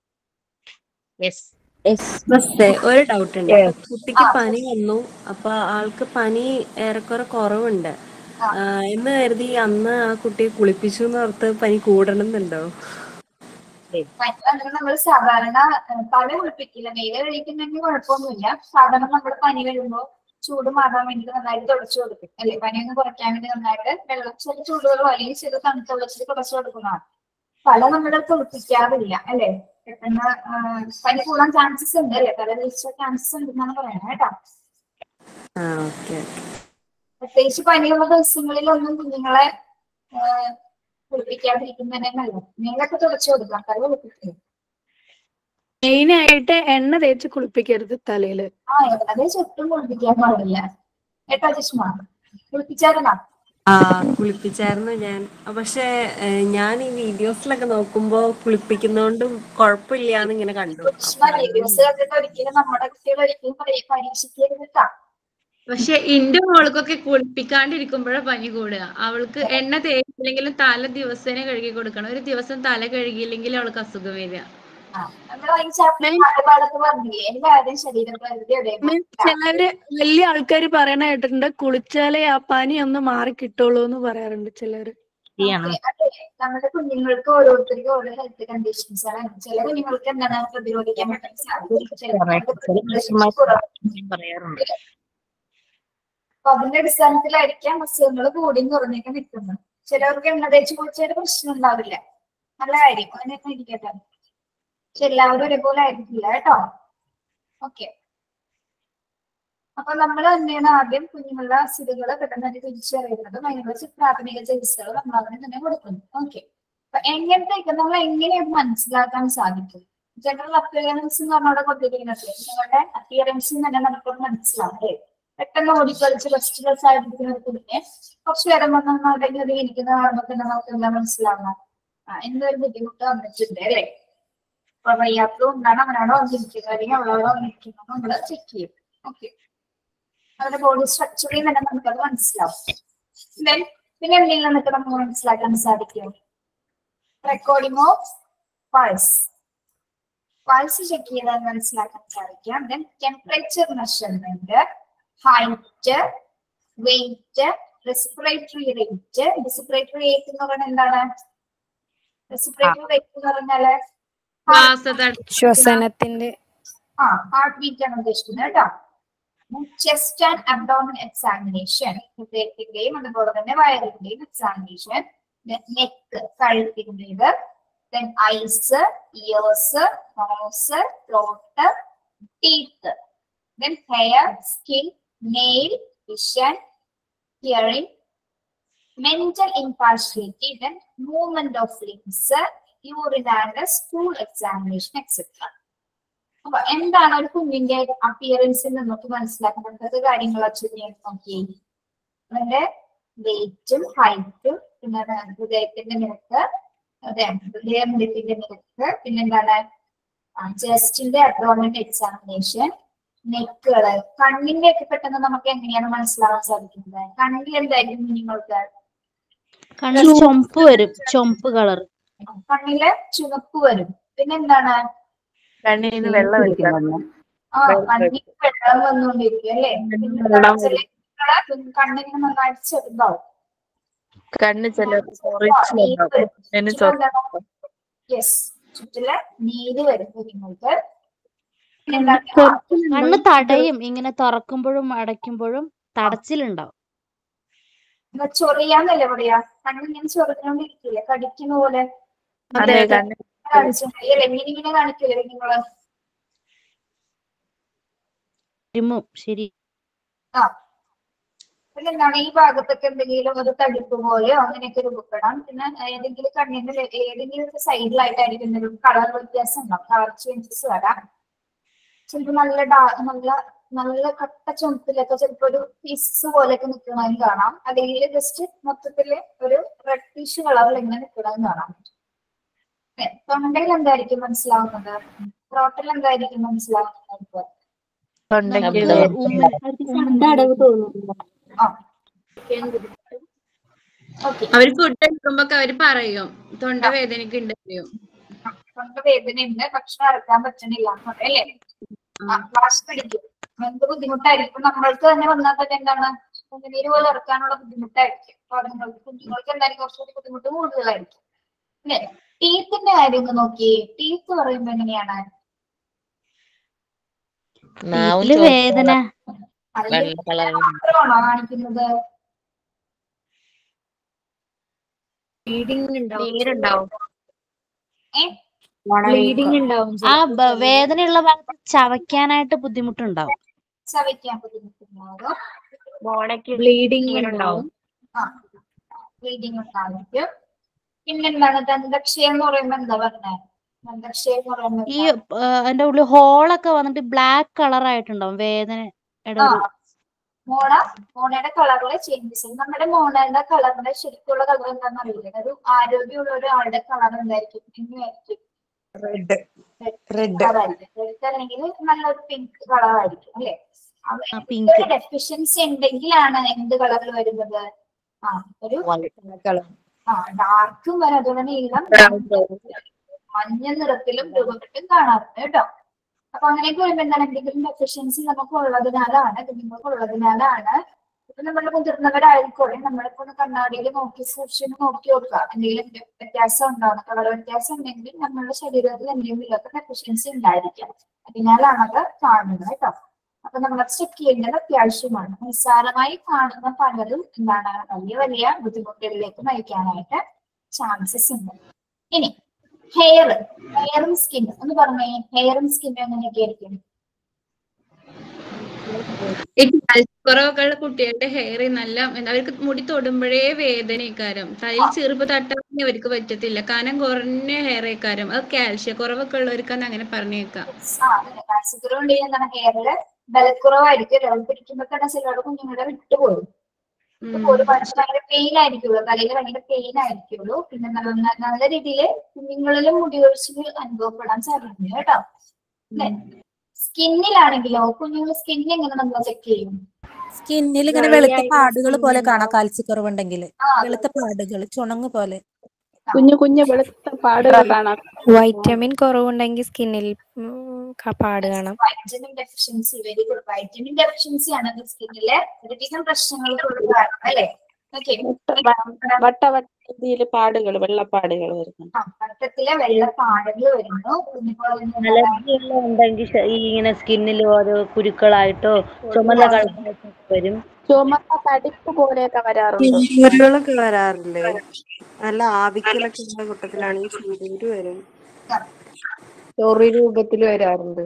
ബസ്സേ ഒരു ഡൗട്ട് ഉണ്ട് Yes. കുട്ടിക്ക് ആ. പനി വന്നു അപ്പൊ ആൾക്ക് പനി ഏറെക്കുറെ കുറവുണ്ട് ആ, എന്ന് കരുതി അന്ന് ആ കുട്ടിയെ കുളിപ്പിച്ചു എന്ന് ഓർത്ത് പനി കൂടണമെന്നുണ്ടോ അങ്ങനെ നമ്മൾ സാധാരണ ഏഹ്, തല കുളിപ്പിക്കില്ല മേലെ കഴിക്കുന്നെങ്കിൽ കുഴപ്പമൊന്നുമില്ല സാധാരണ നമ്മൾ പനി വരുമ്പോ ചൂട് മാറാൻ വേണ്ടി നന്നായിട്ട് തുടച്ചു കൊടുക്കും അല്ലെ പനിയൊന്ന് കുറയ്ക്കാൻ വേണ്ടി നന്നായിട്ട് വെള്ളം ചില ചൂടുവെള്ളം അല്ലെങ്കിൽ ചില തണുത്ത വെള്ളത്തിൽ തുടച്ചു കൊടുക്കുന്നതാണ് തല നമ്മൾ കുളിപ്പിക്കാറില്ല അല്ലെ പെട്ടെന്ന് ആഹ്, പനി കൂടാൻ ചാൻസസ് ഉണ്ട് അല്ലെ തല വീഴ്ച ചാൻസസ് ഉണ്ടെന്നാണ് പറയുന്നത് കേട്ടോ ആ ഓക്കെ പ്രത്യേകിച്ച് പനിയുള്ള ദിവസങ്ങളിലൊന്നും കുഞ്ഞുങ്ങളെ ആഹ്, കുളിപ്പിക്കാതിരിക്കുന്നതന്നെ നല്ലത് മേലൊക്കെ തുടച്ചു കൊടുക്കാം തല കുളിപ്പിക്കുക മെയിൻ ആയിട്ട് എണ്ണ തേച്ച് കുളിപ്പിക്കരുത് തലയില് ആ അതേ ചുറ്റും കുളിപ്പിക്കാൻ പാടില്ല കേട്ടോ ചുഷ്മ കുളിപ്പിച്ചായിരുന്നാ ആ കുളിപ്പിച്ചായിരുന്നു ഞാൻ ആ, പക്ഷേ ഏ, ഞാൻ ഈ വീഡിയോസിലൊക്കെ നോക്കുമ്പോ കുളിപ്പിക്കുന്നോണ്ടും കുഴപ്പമില്ലാന്ന് ഇങ്ങനെ കണ്ടു ചുഷ്മ വീഡിയോസ് കണ്ടിട്ട് ഒരിക്കലും നമ്മുടെ കുട്ടികൾ ഒരിക്കലും പരീ- പരീക്ഷിക്കരുത് ട്ടാ. പക്ഷെ എന്റെ മോൾക്കൊക്കെ കുളിപ്പിക്കാണ്ടിരിക്കുമ്പോഴാ പനി കൂടുക അവൾക്ക് എണ്ണ തേച്ചില്ലെങ്കിലും തല ദിവസേന കഴുകി കൊടുക്കണം ഒരു ദിവസം തല കഴുകിയില്ലെങ്കിൽ അവൾക്ക് അസുഖം വരിക നമ്മള് ഈ ചാപ്റ്റർ പാഠഭാഗത്ത് പറഞ്ഞില്ലേ എല്ലാവരുടെയും ശരീരം പ്രകൃതി ഒരേപോലെ ചിലര് വലിയ ആൾക്കാർ പറയണ കേട്ടിട്ടുണ്ട് കുളിച്ചാലേ ആ പനി ഒന്ന് മാറി കിട്ടുള്ളൂ എന്ന് പറയാറുണ്ട് ചിലര് ഓക്കേ, അതെ നമ്മുടെ കുഞ്ഞുങ്ങൾക്ക് ഓരോരുത്തർക്കും ഓരോ ഹെൽത്ത് കണ്ടീഷൻസ് ആണ് ചില കുഞ്ഞുങ്ങൾക്ക് എന്താണ് പ്രതിരോധിക്കാൻ പറ്റാൻ സാധിക്കും ചില കുഞ്ഞുങ്ങൾക്ക് കുറവ്. പറയാറുണ്ട് അപ്പൊ അതിന്റെ അടിസ്ഥാനത്തിലായിരിക്കാം അസുഖങ്ങൾ കൂടിയും കുറഞ്ഞൊക്കെ നിൽക്കുന്നത് ചിലവർക്ക് എണ്ണ തേച്ച് കുളിച്ചൊരു പ്രശ്നം ഉണ്ടാവില്ല നല്ല കാര്യം അതിനൊക്കെ ഇരിക്കട്ടെ പക്ഷെ എല്ലാവരും ഒരുപോലെ ആയിരിക്കില്ല കേട്ടോ ഓക്കെ അപ്പൊ നമ്മൾ തന്നെയാണ് ആദ്യം കുഞ്ഞുങ്ങളുടെ അസുഖങ്ങൾ പെട്ടെന്ന് തന്നെ തിരിച്ചറിയുന്നതും അതിനുള്ള ചി- പ്രാഥമിക ചികിത്സകൾ നമ്മൾ അതിന് തന്നെ കൊടുക്കുന്നു ഓക്കെ അപ്പൊ എങ്ങനത്തെ നമ്മൾ എങ്ങനെയാണ് മനസ്സിലാക്കാൻ സാധിക്കും ജനറൽ അപ്പിയറൻസ് എന്ന് പറഞ്ഞവിടെ കൊടുത്തിരിക്കുന്നത് നിങ്ങളുടെ അപ്പിയറൻസിൽ തന്നെ നമുക്ക് മനസ്സിലാവും അല്ലേ പെട്ടെന്ന് ഓടിക്കളിച്ച് റെസ്റ്റ്ലെസ് ആയിരിക്കുന്ന ഒരു കുഞ്ഞിനെ കുറച്ചു നേരം വന്ന് അല്ലെങ്കിൽ അത് ഇരിക്കുന്ന കാണുമ്പോൾ തന്നെ നമുക്ക് എല്ലാം മനസ്സിലാവണം ആ എന്തൊരു ബുദ്ധിമുട്ട് വന്നിട്ടുണ്ട് അല്ലേ അപ്പൊ വയ്യാത്തത് കൊണ്ടാണ് അവനാണോ വന്നിരിക്കുന്നത് അല്ലെങ്കിൽ അവളാണോ വന്നിരിക്കുന്നത് നമ്മൾ ചെക്ക് ചെയ്യും ഓക്കെ അവരുടെ ബോഡി സ്ട്രക്ചറിൽ തന്നെ നമുക്കത് മനസ്സിലാവും Then പിന്നെ എന്തെങ്കിലും നമുക്ക് നമുക്ക് മനസ്സിലാക്കാൻ സാധിക്കും recording of pulse pulse check ചെയ്താൽ മനസ്സിലാക്കാൻ സാധിക്കാം then temperature measurement height weight respiratory rate respiratory rate എന്ന് പറയുന്നത് എന്താണ് റെസ്പിറേറ്ററി റേറ്റ് എന്ന് പറഞ്ഞാല് ശ്വസനത്തിന്റെ ആ ഹാർട്ട് ബീറ്റ് ആണ് ഉദ്ദേശിക്കുന്നത് കേട്ടോ ചെസ്റ്റ് ആൻഡ് അബ്ഡോമൻ എക്സാമിനേഷൻ ഹൃദയത്തിന്റെയും അതുപോലെ തന്നെ വയറിന്റെയും എക്സാമിനേഷൻ നെക്ക് കഴുത്തിൻ്റെത് then eyes ears nose throat teeth then hair skin nail vision hearing mental impartiality, then movement of limbs, urine and stool examination, etc. അപ്പൊ എന്താണ് ഒരു കുഞ്ഞിന്റെ അപ്പിയറൻസിൽ നമുക്ക് മനസ്സിലാക്കുന്നത് കാര്യങ്ങൾ അച്ഛൻ നോക്കി അതിന്റെ വെയിറ്റും ഹൈറ്റും പിന്നെ അത് ഹൃദയത്തിന്റെ നിരക്ക് അതെ ഹൃദയത്തിന്റെ നിരക്ക് പിന്നെന്താണ് ചെസ്റ്റിന്റെ അബ്ഡോമൻ എക്സാമിനേഷൻ നെക്കുകള് കണ്ണിന്റെ ഒക്കെ പെട്ടെന്ന് നമുക്ക് എങ്ങനെയാണ് മനസ്സിലാവാൻ സാധിക്കുന്നത് കണ്ണിൽ എന്തായിരിക്കും കുഞ്ഞുങ്ങൾക്ക് കണ്ണിൽ ചുമപ്പ് വരും ചുമപ്പ് കളർ കണ്ണില് ചുവപ്പ് വരും പിന്നെന്താണ് കണ്ണിൽ നിന്ന് വെള്ളം എടുക്കണം ആ കണ്ണിൽ വെള്ളം വന്നുകൊണ്ടിരിക്കും അല്ലേ പിന്നെ ചില കുഞ്ഞുങ്ങളെ കണ്ണിന് നന്നായിട്ട് ചെറുതാവും കണ്ണ് ചില യെസ് ചുറ്റില് നീര് വരും കുഞ്ഞുങ്ങൾക്ക് പിന്നെന്താണ് കണ്ണ് തടയും ഇങ്ങനെ തുറക്കുമ്പോഴും അടയ്ക്കുമ്പോഴും തടച്ചിലുണ്ടാവും ഇപ്പൊ ചൊറിയാന്നല്ലേ പറയാ കണ്ണിങ്ങനെ ചൊറിഞ്ഞോണ്ടിരിക്കില്ലേ കടിക്കുന്ന പോലെ അതെ കണ്ണ് കാണിച്ചിട്ടുണ്ടെങ്കിൽ എങ്ങനെ ഇങ്ങനെ കാണിക്കില്ലേ നിങ്ങള് ഇരുമും ശരി ആ പിന്നെന്താണ് ഈ ഭാഗത്തൊക്കെ എന്തെങ്കിലും ഒരു തടിപ്പ് പോലെയോ അങ്ങനെയൊക്കെ രൂപപ്പെടാം പിന്നെ ഏതെങ്കിലും കണ്ണിന്റെ ലെ- ഏതെങ്കിലും ഒരു സൈഡിലായിട്ടായിരിക്കും എന്തെങ്കിലും കളർ വ്യത്യാസം ഉണ്ടാവും കളർ ചേഞ്ചസ് വരാം ചിലപ്പോ നല്ല ഡാ നല്ല നല്ല കട്ട ചുമപ്പിലൊക്കെ ചിലപ്പോ ഒരു പീസസ് പോലെയൊക്കെ നിൽക്കണമെന്ന് കാണാം അല്ലെങ്കിൽ ജസ്റ്റ് മൊത്തത്തില് ഒരു റെഡിഷ് കളറിൽ ഇങ്ങനെ നിൽക്കണമെന്ന് കാണാം ഏ, തൊണ്ടയിൽ എന്തായിരിക്കും മനസ്സിലാവുന്നത് ത്രോട്ടിൽ എന്തായിരിക്കും മനസ്സിലാവുന്നത് തൊണ്ടയ്ക്ക് അടവ് തോന്നുന്നു ആ ഓക്കെ അവര് ഫുഡ് കഴിക്കുമ്പോ അവര് പറയും തൊണ്ട വേദനയ്ക്ക് പറയും തൊണ്ട വേദനയുണ്ട് ഭക്ഷണം ഇറക്കാൻ പറ്റണില്ല എന്ന് പറയും, അല്ലേ ആ വാശി പിടിക്കും എന്ത് ബുദ്ധിമുട്ടായിരിക്കും നമ്മൾക്ക് തന്നെ വന്നാൽ തന്നെ എന്താണ് കുഞ്ഞുനീര് പോലെ ഇറക്കാനുള്ള ബുദ്ധിമുട്ടായിരിക്കും അപ്പൊ അതുങ്ങൾക്ക് കുഞ്ഞുങ്ങൾക്ക് എന്തായാലും കുറച്ചുകൂടി ബുദ്ധിമുട്ട് കൂടുതലായിരിക്കും അല്ലേ ടീത്തിന്റെ കാര്യം ഒന്ന് നോക്കിയേ ടീത്ത് പറയുമ്പോ എങ്ങനെയാണ് നാവും വീട്ടില് വേദന അല്ലെങ്കിൽ വെള്ള കളർ മാത്രമാണോ കാണിക്കുന്നത് ബ്ലീഡിംഗ് ഉണ്ടാവും നീരുണ്ടാവും ഏ ബ്ലീഡിംഗ് ഉണ്ടാവും ആ ബ- വേദനയുള്ള ഭാഗത്ത് ചവയ്ക്കാനായിട്ട് ബുദ്ധിമുട്ടുണ്ടാവും ചവയ്ക്കാൻ ബുദ്ധിമുട്ടുണ്ടാകും മോണയ്ക്ക് ബ്ലീഡിംഗ് ഉണ്ടാവും ആ ബ്ലീഡിങ് ഉണ്ടായിരിക്കും പിന്നെന്താണ് ദന്തക്ഷയം എന്ന് പറയുമ്പോ എന്താ പറഞ്ഞേ ദന്തക്ഷയം എന്ന് പറയുമ്പോ ഈ ആ, അതിന്റെ ഉള്ളിൽ ഹോളൊക്കെ വന്നിട്ട് ബ്ലാക്ക് കളർ ആയിട്ടുണ്ടാവും വേദനയുടെ ആ ഒരു മോണ മോണയുടെ കളറിലെ ചേഞ്ചസ് നമ്മുടെ മോണയുടെ കളറിന്റെ ശരിക്കുള്ള കളർ എന്താണെന്ന് അറിയില്ല ഒരു ആരോഗ്യമുള്ള ഒരാളുടെ കളർ എന്തായിരിക്കും എങ്ങനെയായിരിക്കും റെഡ് റെഡ് കളറായിരിക്കും റെഡ് അല്ലെങ്കിൽ നല്ലൊരു പിങ്ക് കളർ ആയിരിക്കും അല്ലെ ആ പിങ്ക് ഡെഫിഷ്യൻസി ഉണ്ടെങ്കിലാണ് എന്ത് കളറിൽ വരുന്നത് ആ ഒരു കളർ ആ ഡാർക്കും വരും അതുപോലെ നീളം മഞ്ഞ നിറത്തിലും രൂപപ്പെട്ടും കാണാറുണ്ട് കേട്ടോ അപ്പൊ അങ്ങനെയൊക്കെ വരുമ്പോ എന്താണ് എന്തെങ്കിലും ഡെഫിഷ്യൻസി നമുക്ക് ഉള്ളതിനാലാണ് കുഞ്ഞുങ്ങൾക്ക് ഉള്ളതിനാലാണ് ഇപ്പൊ നമ്മുടെ മുതിർന്നവരായിക്കോട്ടെ നമ്മളിപ്പോ ഒന്ന് കണ്ണാടിയിൽ നോക്കി സൂക്ഷിച്ച് നോക്കി നോക്കുക എന്തെങ്കിലും വ്യത്യാസം ഉണ്ടാവുന്ന കളർ വ്യത്യാസം ഉണ്ടെങ്കിൽ നമ്മുടെ ശരീരത്തിൽ എന്തെങ്കിലും ഇല്ലാത്ത ഡെഫിഷ്യൻസി ഉണ്ടായിരിക്കാം അതിനാലാണത് കാണുന്നത് കേട്ടോ അപ്പൊ നമ്മൾ ചെക്ക് ചെയ്യേണ്ടത് അത്യാവശ്യമാണ് നിസ്സാരമായി കാണുന്ന പലതും എന്താണ് വലിയ വലിയ ബുദ്ധിമുട്ടുകളിലേക്ക് നയിക്കാനായിട്ട് ചാൻസസ് ഉണ്ട് ഇനി ഹെയർ ഹെയറും സ്കിൻ ഒന്ന് പറഞ്ഞേ ഹെയറും സ്കിന്നും എങ്ങനെയൊക്കെ ആയിരിക്കും ഈ കാൽസ്യക്കുറവൊക്കെ ഉള്ള കുട്ടികളുടെ ഹെയർ നല്ല എന്താ അവർക്ക് മുടി തൊടുമ്പോഴേ വേദനക്കാരം തലയിൽ ചെറുപ്പ് തട്ടാൻ അവർക്ക് പറ്റത്തില്ല കനം കുറഞ്ഞ ഹെയർ ആയിക്കാരം അത് കാൽസ്യക്കുറവൊക്കെ ഉള്ളവർക്കാന്ന് അങ്ങനെ പറഞ്ഞേക്കാം ആ അതെ കാൽസ്യക്കുറവ് ഉണ്ടെങ്കിൽ എന്താണ് ഹെയറില് ബലക്കുറവായിരിക്കും രോഗം പിടിക്കുമ്പോ തന്നെ ചിലരുടെ കുഞ്ഞുങ്ങളുടെ വിട്ടുപോകും ഒരു പക്ഷെ ഭയങ്കര പെയിൻ ആയിരിക്കുള്ളൂ തലയിൽ ഭയങ്കര പെയിൻ ആയിരിക്കുള്ളൂ പിന്നെ നല്ല നല്ല രീതിയിൽ കുഞ്ഞുങ്ങളിലും മുടി ഒഴിച്ചിൽ അനുഭവപ്പെടാൻ സാധ്യതയുണ്ട് കേട്ടോ അല്ലെ സ്കിന്നിലാണെങ്കിലോ കുഞ്ഞുങ്ങൾ സ്കിന്നിൽ എങ്ങനെ നമ്മൾ ചെക്ക് ചെയ്യും സ്കിന്നിൽ ഇങ്ങനെ വെളുത്ത പാടുകൾ പോലെ കാണാം കാൽസ്യക്കുറവുണ്ടെങ്കിൽ വെളുത്ത പാടുകൾ ചുണങ്ങ് പോലെ കുഞ്ഞു കുഞ്ഞു വെളുത്ത പാടുകൾ കാണാം വൈറ്റമിൻ കുറവുണ്ടെങ്കിൽ സ്കിന്നിൽ പാട് കാണാം vitamin deficiency very good vitamin deficiency ആണ് സ്കിന്നിലെ വളരെയധികം പ്രശ്നങ്ങൾക്ക് കാരണം അല്ലെ ഓക്കെ വട്ട വട്ട രീതിയിൽ പാടുകൾ വെള്ളപ്പാടുകൾ വരുന്നു രക്തത്തിലെ വെള്ളപ്പാടുകൾ വരുന്നു പിന്നെ അലർജി എല്ലാം ഉണ്ടെങ്കിൽ ശ- ഈ ഇങ്ങനെ സ്കിന്നിൽ ഓരോ കുരുക്കളായിട്ടോ ചുമന്ന കളറായിട്ടോ വരും ചുമന്ന തടിപ്പ് പോലെയൊക്കെ വരാറുണ്ട് ചൂരുകളൊക്കെ വരാറില്ലേ നല്ല ആവിക്കലൊക്കെ ഉള്ള കൂട്ടത്തിലാണെങ്കിൽ ചൂരൂര് വരും ചൊറി രൂപത്തിൽ വരാറുണ്ട്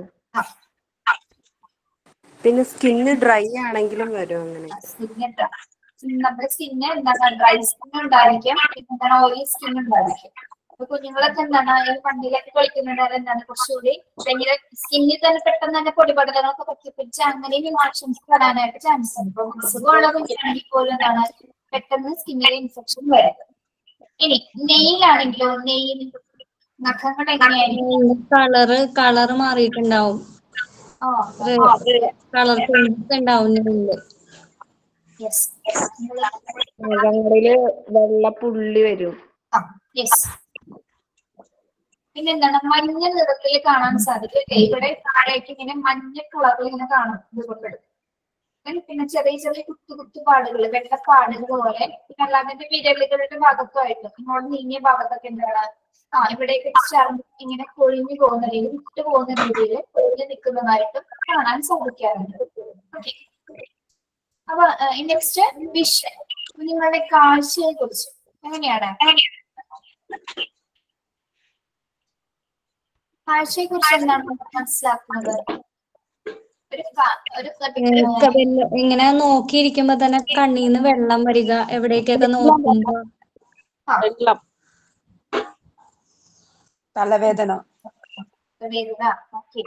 പിന്നെ സ്കിന്ന് ഡ്രൈ ആണെങ്കിലും വരും അങ്ങനെ സ്കിന്ന് നമ്മുടെ സ്കിന്ന് എന്താണ് ഡ്രൈ സ്കിൻ ഉണ്ടായിരിക്കും പിന്നെ എന്താണ് ഓയിലി സ്കിൻ ഉണ്ടായിരിക്കും അപ്പൊ കുഞ്ഞുങ്ങളൊക്കെ എന്താണ് ഈ വണ്ടിയിലൊക്കെ കളിക്കുന്നുണ്ട് എന്താണ് കുറച്ചുകൂടി ഭയങ്കര സ്കിന്നിൽ തന്നെ പെട്ടെന്ന് തന്നെ പൊടിപടലങ്ങളൊക്കെ പറ്റിപ്പിടിച്ച് അങ്ങനെ ഇൻഫെക്ഷൻസ് വരാനായിട്ട് ചാൻസ് ഉണ്ട് ഇപ്പൊ അസുഖമുള്ള കുഞ്ഞാണെങ്കിൽ പോലും എന്താണ് പെട്ടെന്ന് സ്കിന്നിൽ ഇൻഫെക്ഷൻ വരും ഇനി നെയിലാണെങ്കിലോ നെയിൽ നഖങ്ങൾ എങ്ങനെയായിരിക്കും കളറ് കളറ് മാറിയിട്ടുണ്ടാവും ആ കളർ ചേഞ്ചസ് ഉണ്ടാവും നെയില് യെസ് നഖങ്ങളില് വെള്ള പുള്ളി വരും യെസ് പിന്നെ എന്താണ് മഞ്ഞ നിറത്തിൽ കാണാൻ സാധിക്കും ദേ ഇവിടെ താഴേക്ക് ഇങ്ങനെ മഞ്ഞ കളറിൽ ഇങ്ങനെ കാണാം രൂപപ്പെടും ഉം പിന്നെ ചെറിയ ചെറിയ കുത്തു കുത്തു പാടുകൾ വെള്ളപ്പാടുകൾ പോലെ പിന്നെ അല്ലാതെ ഇതിന്റെ വിരലുകളുടെ ഭാഗത്തുമായിട്ട് ഇങ്ങോട്ട് നീങ്ങിയ ഭാഗത്തൊക്കെ എന്താണ് ആ ഇവിടേക്ക് ചർമ്മം ഇങ്ങനെ കൊഴിഞ്ഞു പോകുന്ന രീതിയിൽ വിട്ടു പോകുന്ന രീതിയിൽ കൊഴിഞ്ഞു നിൽക്കുന്നതായിട്ടും കാണാൻ സാധിക്കാറുണ്ട് ഓക്കെ അപ്പൊ നെക്സ്റ്റ് വിഷൻ നിങ്ങളുടെ കാഴ്ചയെ കുറിച്ച് എങ്ങനെയാണ് കാഴ്ചയെ കുറിച്ച് എന്താണ് മനസ്സിലാക്കുന്നത് ഒരു ക- ഒരു ഏഹ് വെല്ല- ഇങ്ങനെ നോക്കിയിരിക്കുമ്പോ തന്നെ കണ്ണീന്ന് വെള്ളം വരിക എവിടേക്കൊക്കെ നോക്കുമ്പോ വെള്ളം തലവേദന വേദന ഓക്കെ